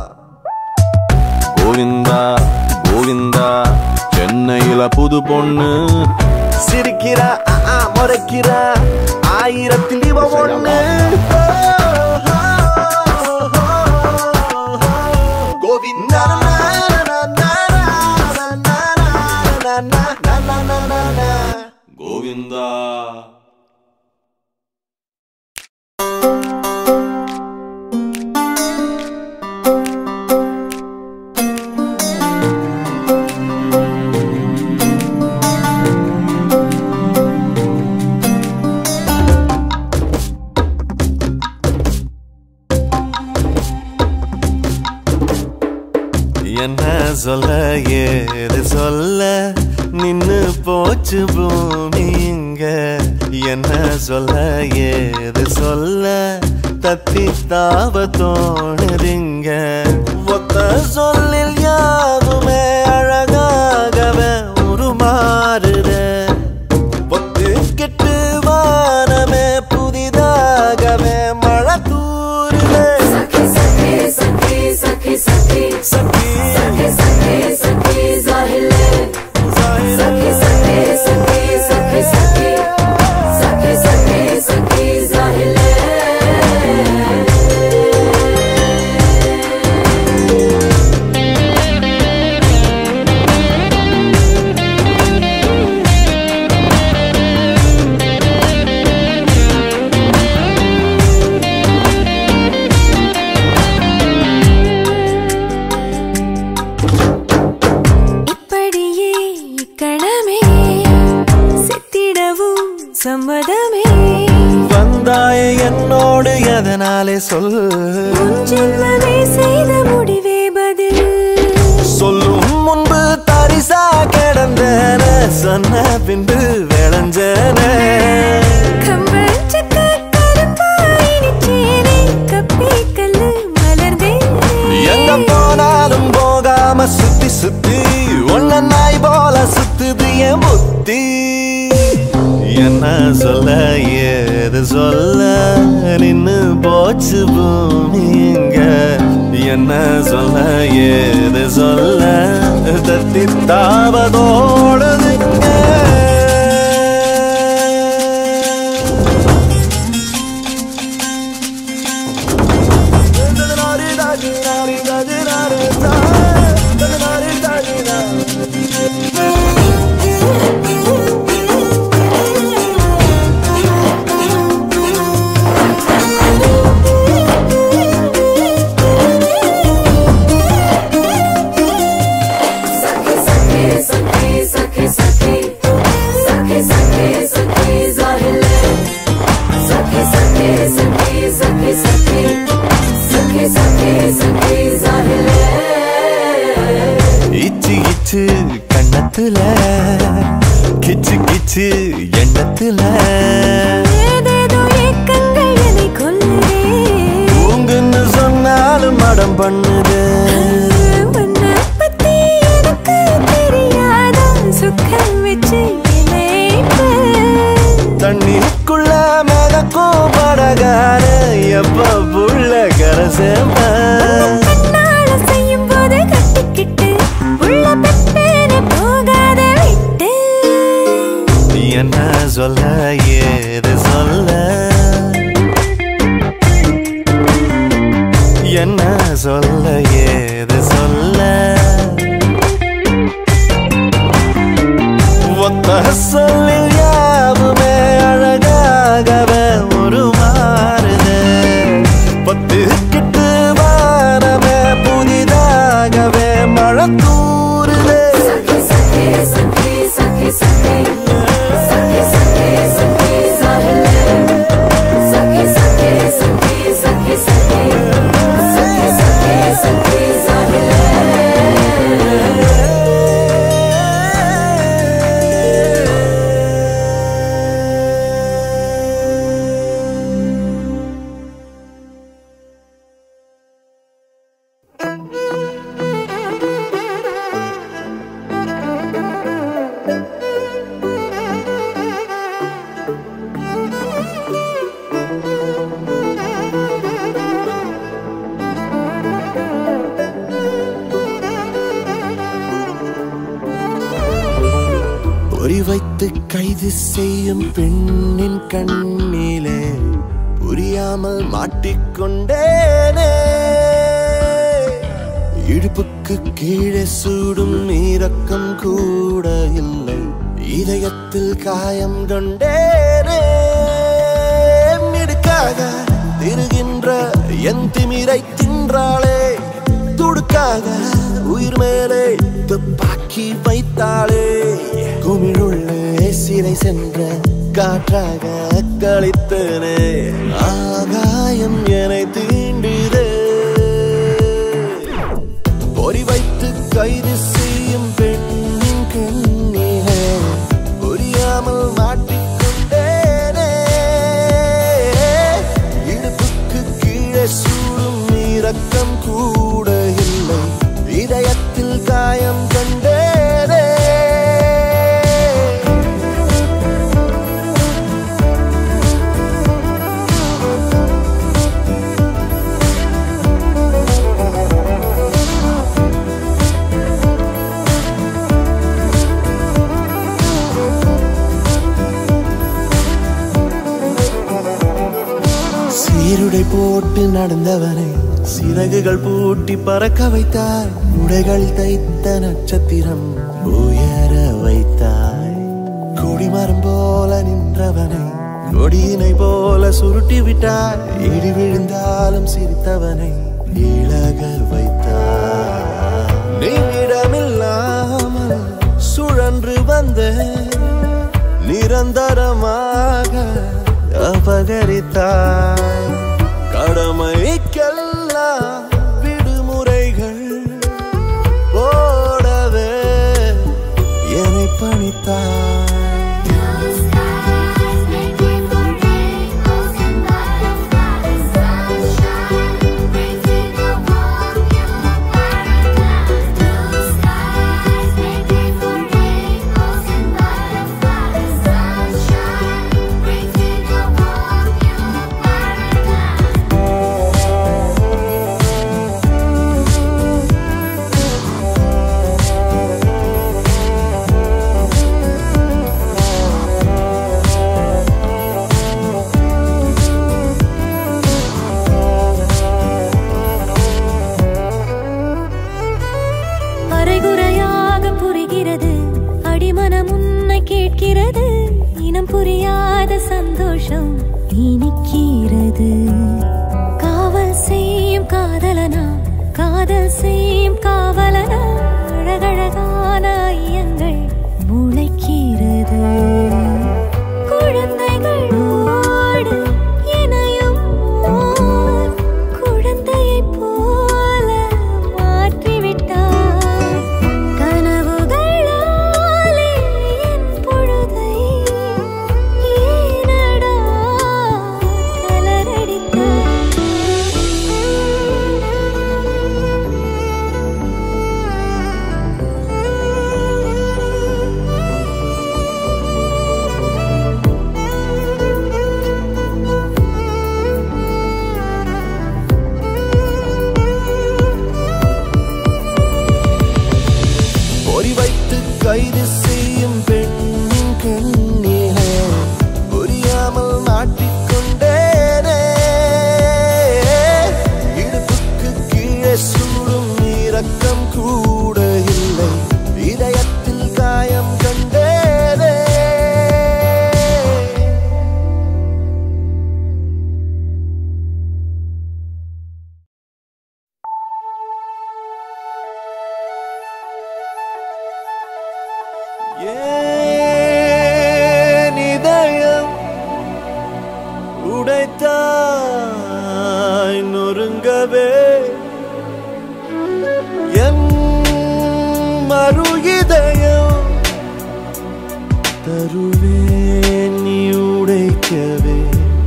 கோவிந்தா கோவிந்தா சென்னையில புது பொண்ணு சிரிக்கிறா ஆ, ஆ, முறைக்கிறா ஆயிரத்தில் இவ ஒண்ணு கோவிந்தா கோவிந்தா என்ன சொல்ல ஏது சொல்ல நின்னு போச்சு பூமி இங்க என்ன சொல்ல ஏது சொல்ல தத்தி தாவ தோணுதிங்க ஒத்த சொல்லில் யாருமே அழகாகவே உருமாறுதே பொத்து கெட்டு வானமே புதிதாகவே மழை தூருதே சகி சகி சகி சகி சகி சக்கி சகி சகி சகி ஜாஹிலே சகி சகி சகி சகி சகி சகி சகி சகி ஜாஹிலே உண்டு எதனாலே சொல் ஜென்மமே செய்த முடிவே பதில் சொல்லும் முன்பு தரிசா கிடந்தன சொன்ன பின்பு விளைஞ்சன கம்பஞ்சக்க கருப்பாயினிச்சேனே கப்பி கல்லு மலர்ந்தேனே எங்க போனாலும் போகாம சுத்தி சுத்தி ஒன்ன நாய் போல சுத்துது என் புத்தி என்ன சொல்ல ஏது சொல்ல நின்னு போச்சு பூமிங்க என்ன சொல்ல ஏது சொல்ல தத்தி தாவதோடுதுங்க இச்சு இச்சு கண்ணத்துல கிச்சு கிச்சு எண்ணத்துல ஏதேதோ ஏக்கங்கள் என்னை கொல்லுதே உங்குன்னு சொன்னாலும் மடம் பண்ணுது உன்னை பத்தி எனக்கு தெரியாதா சுக்கம் வச்சு என்னை தண்ணிக்குள்ள மிதக்கும் படகார எப்ப புள்ள கரை சேர்ப்பேன் கண்ணால செய்யும் போது கட்டிக்கிட்டு உள்ள பெட்டேன போகாத விட்டு என்ன சொல்ல ஏது சொல்ல என்ன சொல்ல ஏது சொல்ல ஒத்த சொல்லில் யாவுமே அழகாகவே ஒரு மாறுது பத்து கிட்டு வாரமே புதிதாகவே மழை தூறுது பொறி வைத்து கைது செய்யும் பெண்ணின் கண்ணிலே புரியாமல் மாட்டிக்கொண்டேனே இடுப்புக்கு கீழே சூடும் இரக்கம் கூட இல்லை இதயத்தில் காயம் கொண்டேனே மிடுக்காக திருகின்ற என் திமிரை தின்றாளே துடுக்காக உயிர் மேலே துப்பாக்கி வைத்தாளே குமிழுள்ளே சிறை சென்ற காற்றாக கழித்தனே ஆகாயம் என்னை தீண்டிதே பொறி வைத்து கைது செய்யும் பெண்ணின் கண்ணிலே புரியாமல் மாட்டிக்கொண்டேனே இடுப்புக்கு கீழே சூடும் இரக்கம் கூட இல்லை இதயத்தில் காயம் கண்டேனே சீருடை போட்டு நடந்தவனை சிறகுகள் பூட்டி பறக்க வைத்தாய் உடைகள் தைத்த நட்சத்திரம் உயர வைத்தாய் கொடிமரம் போல நின்றவனை கொடியினை போல சுருட்டி விட்டாய் இடி விழுந்தாலும் சிரித்தவனை இழக வைத்தாய் நீடமில்லாமல் சுழன்று வந்த நிரந்தரமாக அபகரித்தாய் இன்னும் புரியாத சந்தோஷம் இனிக்கிறது காவல் செய்யும் காதலனா காதல் செய்யும் காவலனா அழகழகான ஐயங்கள் முளைக்கிறது குழந்தைகளோடு இணையும் ஓர் குழந்தையைப் போல மாற்றிவிட்டார் கனவுகளாலே என் பொழுதை ஏனடா கலரடித்தார் பொறி வைத்து கைது செய்யும் பெண்ணின் கண்ணீரே புரியாமல் மாட்டிக்கொண்டேனே இடுப்புக்கு கீழே சூடும் இரக்கம் கூட இல்லை இதயத்தில் காயம் கண்டேனே ஏன் இதயம் உடைத்தாய் நொறுங்கவே என் மறு இதயம் தருவேன் நீ உடைக்கவே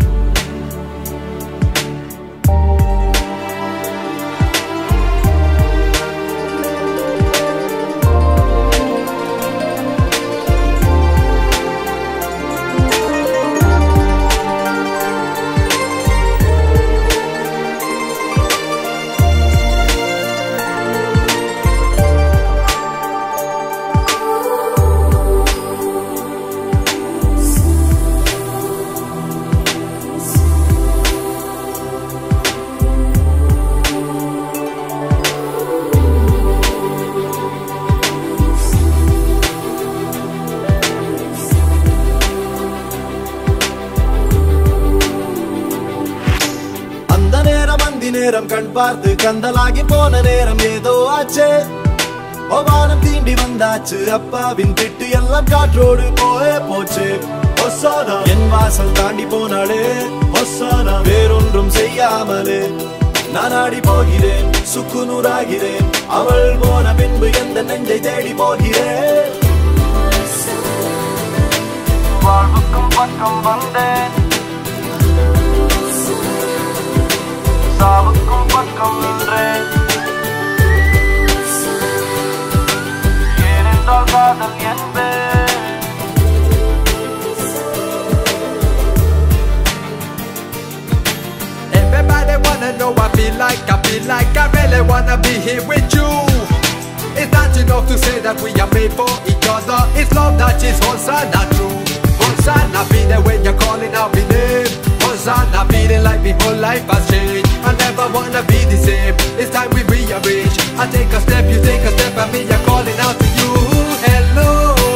அந்த நேரம் அந்தி நேரம் கண் பார்த்து கந்தலாகி போன நேரம் ஏதோ ஆச்சு வானம் தீண்டி வந்தாச்சு அப்பாவின் திட்டு எல்லாம் காற்றோடு போயே போச்சு ஒசானா என் வாசல் தாண்டி போனாலே ஒசானா வேறொன்றும் செய்யாமலே நான் ஆடி போகிறேன் சுக்கு நூறாகிறேன் அவள் போன பின்பு எந்த நெஞ்சை தேடி போகிறேன் வாழ்வுக்கும் பக்கம் வந்தேன் சாவுக்கும் பக்கம் நின்றேன் ஏனென்றால் காதல் என்பேன் Everybody wanna know I feel like, I feel like I really wanna be here with you. It's not enough to say that we are made for each other. It's love that is Hosanna true. Hosanna be there when you're calling out my name. Hosanna feeling like my whole life has changed. I never wanna be the same. It's time we rearrange. I take a step, you take a step, and me I'm calling out to you. Hello.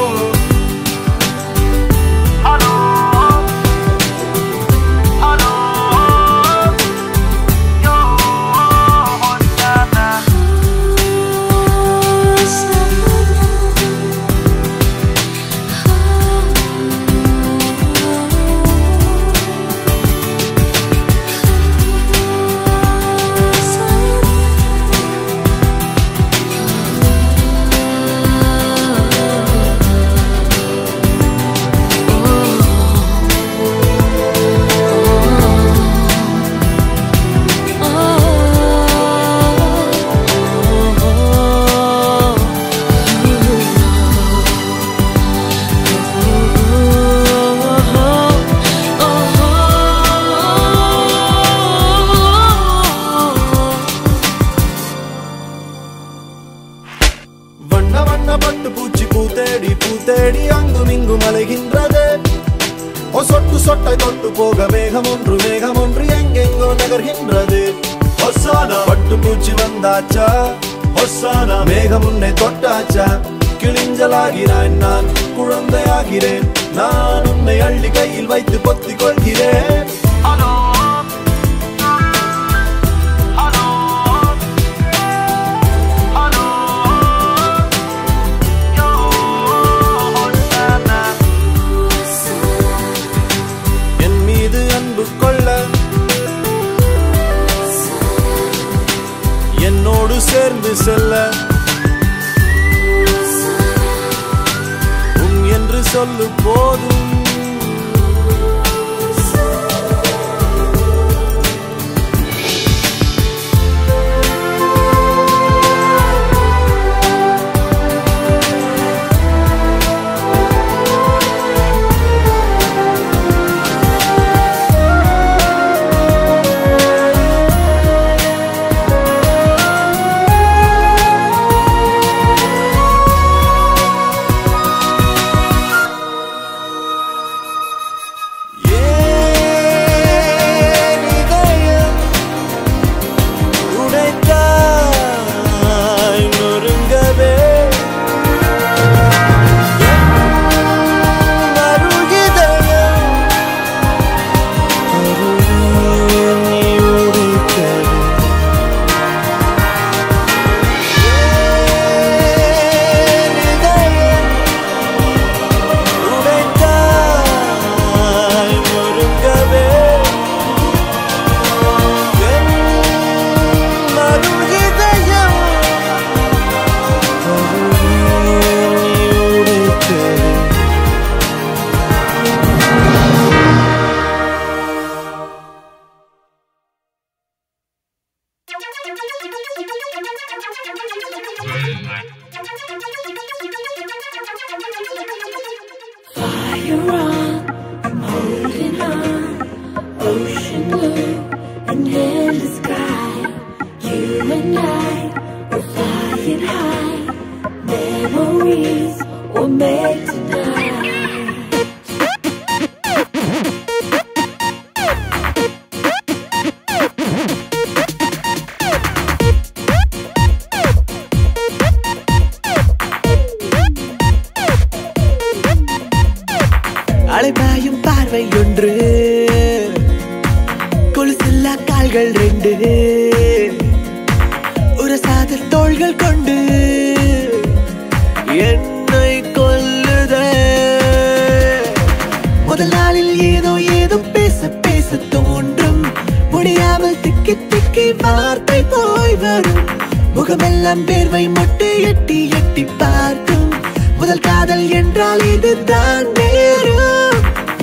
வண்ண வண்ண பட்டு பூச்சி பூத்தேடி பூத்தேடி அங்கும் இங்கும் அலைகின்றது ஓ சொட்டு சொட்டை தொட்டு போக மேகம் ஒன்று மேகம் ஒன்று எங்கெங்கோ நகர்கின்றது ஒசானா பட்டு பூச்சி வந்தாச்சா ஒசானா மேகம் உன்னை தொட்டாச்சா கிழிஞ்சலாகிறாய் நான் குழந்தையாகிறேன் நான் உன்னை அள்ளி கையில் வைத்து பொத்திக் கொள்கிறேன் என் மீது அன்பு கொள்ள என்னோடு சேர்ந்து செல்ல உம் என்று சொல்லு போதும் ஏன் இதயம் உடைத்தாய் நொறுங்கவே என் மறுஇதயம் கருணை நீ உடைத்தது. ஏன் இதயம் உடைத்தாய் நொறுங்கவே என் மறுஇதயம் கருணை நீ உடைத்தது. Fire on, I'm holding on. Ocean blue and endless sky. You and I, we're flying high. Memories we'll make tonight. அலைபாயும் பார்வை ஒன்று கொலுசில்லா கால்கள் ரெண்டு உரசாத தோள்கள் கொண்டு என்னை கொல்லுதே முதல் நாளில் ஏதோ ஏதோ பேச பேச தோன்றும் முடியாமல் திக்கி திக்கி வார்த்தை போய் வரும் முகமெல்லாம் பேர்வை மொட்டு எட்டி எட்டி பார்க்கும் முதல் காதல் என்றால் இதுதான் நேரும்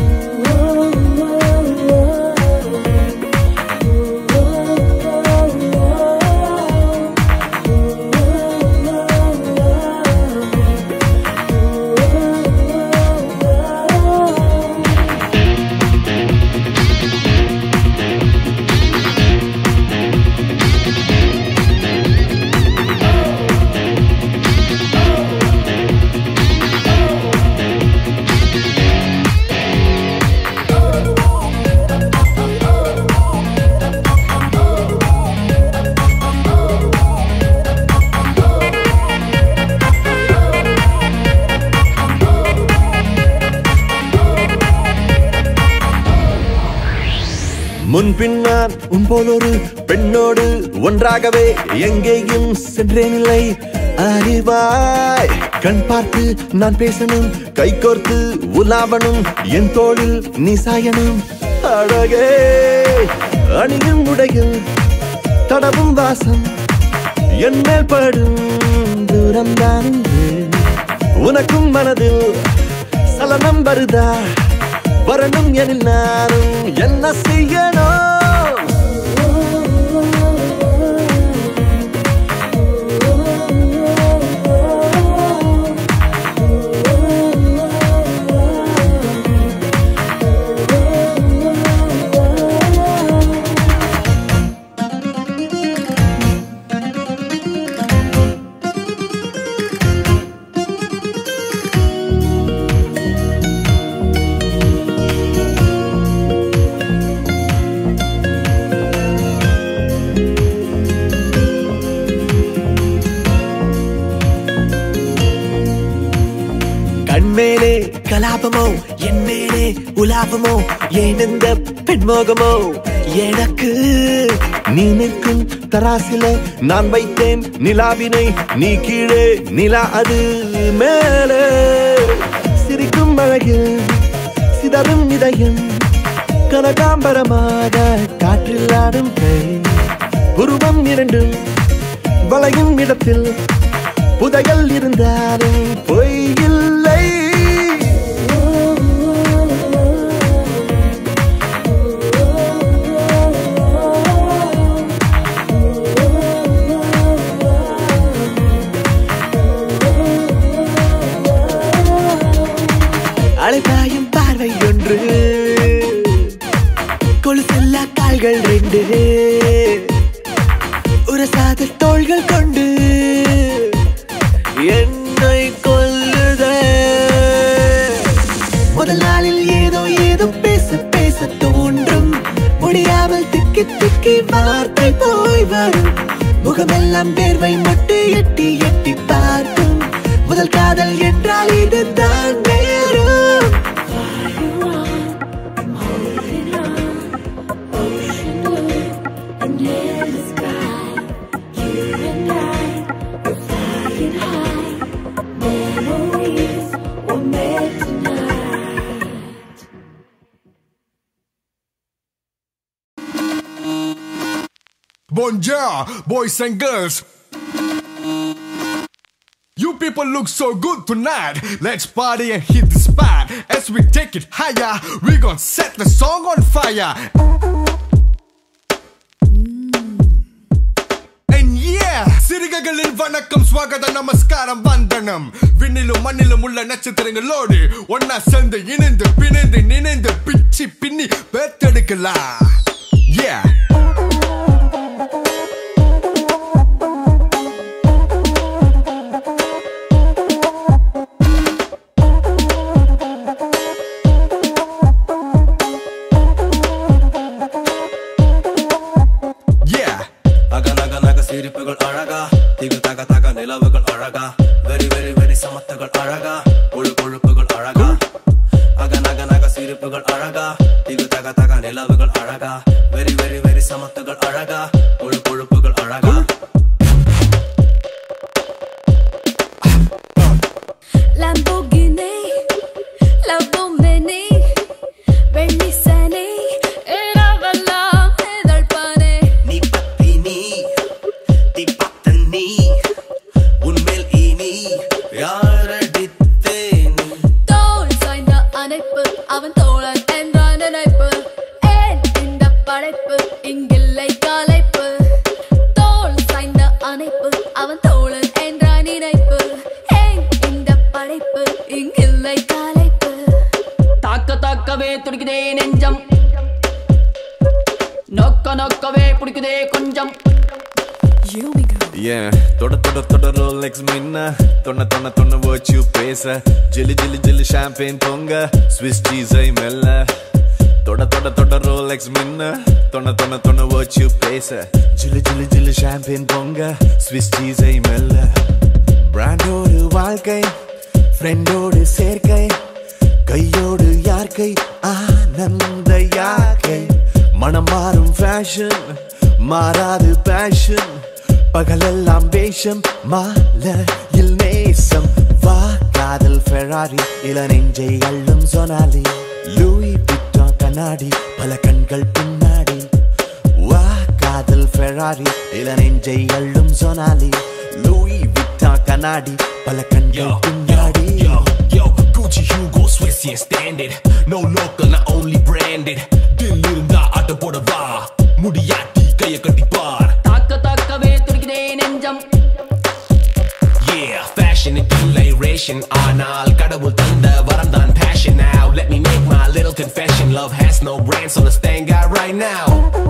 முன்பின் நான் உன் போல் ஒரு பெண்ணோடு ஒன்றாகவே எங்கேயும் சென்றேனில்லை அறிவாய் கண் பார்த்து நான் பேசணும் கை கோர்த்து உலாவணும் என் தோளில் நீ சாயணும் அழகே அணியும் உடையில் தடவும் வாசம் என் மேல் படும் தூரம் தான் உனக்கும் மனதில் சலனம் வருதா வரணும் எனில் நானும் என்ன செய்யணும் கலாபமோ என் மேலே உலாபமோ ஏன் இந்த பெண்மோகமோ எனக்கு நீ நிற்கும் தராசில நான் வைத்தேன் நிலாவினை நீ கீழே நிலா அது மேலே சிரிக்கும் அழகில் சிதறும் இதயம் கனகாம்பரமாக காற்றில் ஆடும் கை உருவம் இரண்டும் வளையும் இடத்தில் புதையல் இருந்தாலும் பொய் இல்லை அழைப்பாயும் பார்வை ஒன்று கொலுசெல்லா கால்கள் ரெண்டு உரசாத தோள்கள் கொண்டு என்னை கொல்லுதே முதல் நாளில் ஏதோ ஏதோ பேச பேச தோன்றும் முடியாமல் திக்கி திக்கி வார்த்தை போய் வரும் முகமெல்லாம் வேர்வை மட்டு எட்டி எட்டி பார்க்கும் முதல் காதல் என்றால் இதுதான் நேரும் Bonjour, boys and girls. You people look so good tonight. Let's party and hit the spot. As we take it higher, we gon' set the song on fire. And yeah, சிறுகைகளில் வணக்கம் ஸ்வாகத நமஸ்காரம் வந்தனம் விண்ணிலும் மண்ணிலும் உள்ள நட்சத்திரங்களோடு ஒன்னா சேர்ந்து இணைந்து பிணைந்து நினைந்து பிச்சி பின்னி பேத்தெடுக்கலாம் Yeah. Yeah. அக நக நக சிரிப்புகள் அழகா திகு தக தக நிலவுகள் அழகா வெரி வெரி வெரி சமத்துகள் அழகா கொழு கொழுப்புகள் அழகா அக நக நக சிரிப்புகள் அழகா திகு தக தக நிலவுகள் அழகா வெரி வெரி வெரி சமத்துகள் அழகா கொழு கொழுப்புகள் அழகா Lamborghini, Lamborghini, வெள்ளிசனி, இரவெல்லாம் இதழ்பானே. நீ பத்தி நீ தீ பத்த நீ உன்மேல் இனி யாரடித்தேன் தோள் சாய்ந்த அணைப்பு, அவன் தோழன் என்ற நினைப்பு. ஏன் இந்த படைப்பு, இங்கில்லை களைப்பு. தோள் சாய்ந்த அணைப்பு, அவன் தோழன் என்ற நினைப்பு. ஏன் இந்த படைப்பு, இங்கில்லை களைப்பு. தாக்க தாக்கவே துடிக்குதே நெஞ்சம் நோக்க நோக்கவே பிடிக்குதே கொஞ்சம் Yeah, தொட தொட தொட ரோலெக்ஸ் மின்ன தொண்ண தொண்ண தொண்ண வச்சு பேச ஜிலி ஜிலி ஜிலி ஷாம்பேன் பொங்க ஸ்விஸ் சீஸை மெல்ல தொட தொட தொட ரோலெக்ஸ் மின்ன தொண்ண தொண்ண தொண்ண வச்சு பேச ஜிலி ஜிலி ஜிலி ஷாம்பேன் பொங்க ஸ்விஸ் சீஸை மெல்ல பிராண்டோடு வாழ்க்கை ஃப்ரெண்டோடு சேர்க்கை கையோடு யார்க்கை ஆனந்த யாக்கை மனம் மாறும் ஃபேஷன் மாறாது பேஷன் பகலெல்லாம் வேஷம் மாலையில் நேசம் வா காதல் ஃபெராரி இள நெஞ்சை அள்ளும் சொனாலி லூயி பிட்டா கண்ணாடி பல கண்கள் பின்னாடி வா காதல் ஃபெராரி இள நெஞ்சை அள்ளும் சொனாலி லூயி விட்டா கண்ணாடி பல கண்கள் பின்னாடி Yo, yo, Gucci, Hugo, Swiss, yeah, standard. No local, not only branded. தில் இருந்தா ஆட்ட போட வா முடியாட்டி கைய கட்டி பார் தாக்க தாக்கவே துடிக்குதே நெஞ்சம் Yeah, fashion இல்லை ரேஷன் ஆனால் கடவுள் தந்த வரம் தான் passion now let me make my little confession love has no brand so let's thank God right now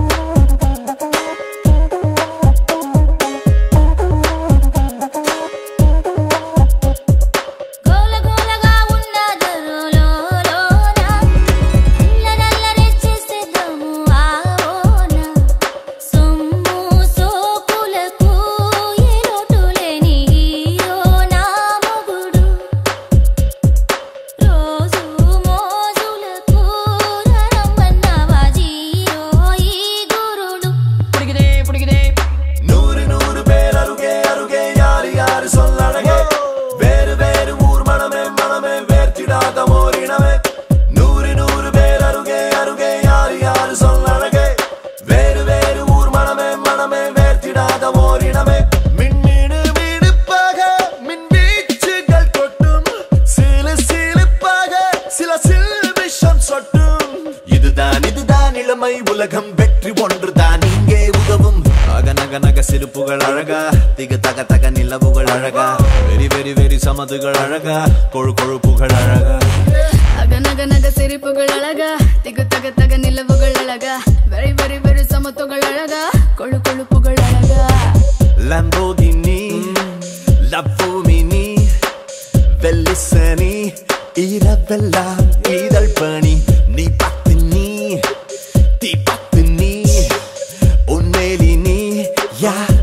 గోల గోలగా ఉన్నదరు లోలోన అల్లరల్లరి చేసేద్దాము ఆవోన సొమ్ము సోకులకు ఏ లోటు లేని హీరో నా మొగుడు రోజు நக நக சிரிப்புகள் அழகா திக தக தக நிலவுகள் அழகா வெரி வெரி வெரி சமதுகள் அழகா கொழு கொழுப்புகள் அழகா அக நக நக சிரிப்புகள் அழகா திகு தக தக நிலவுகள் அழகா வெரி வெரி வெரி சமத்துகள் அழகா கொழு கொழுப்புகள் அழகா Lamborghini, Lamborghini, வெல்லிசனி இரவெல்லாம் இதழ் பணி நீ பத்து நீ தீ பத்து நீ உன்மேலி நீ யார்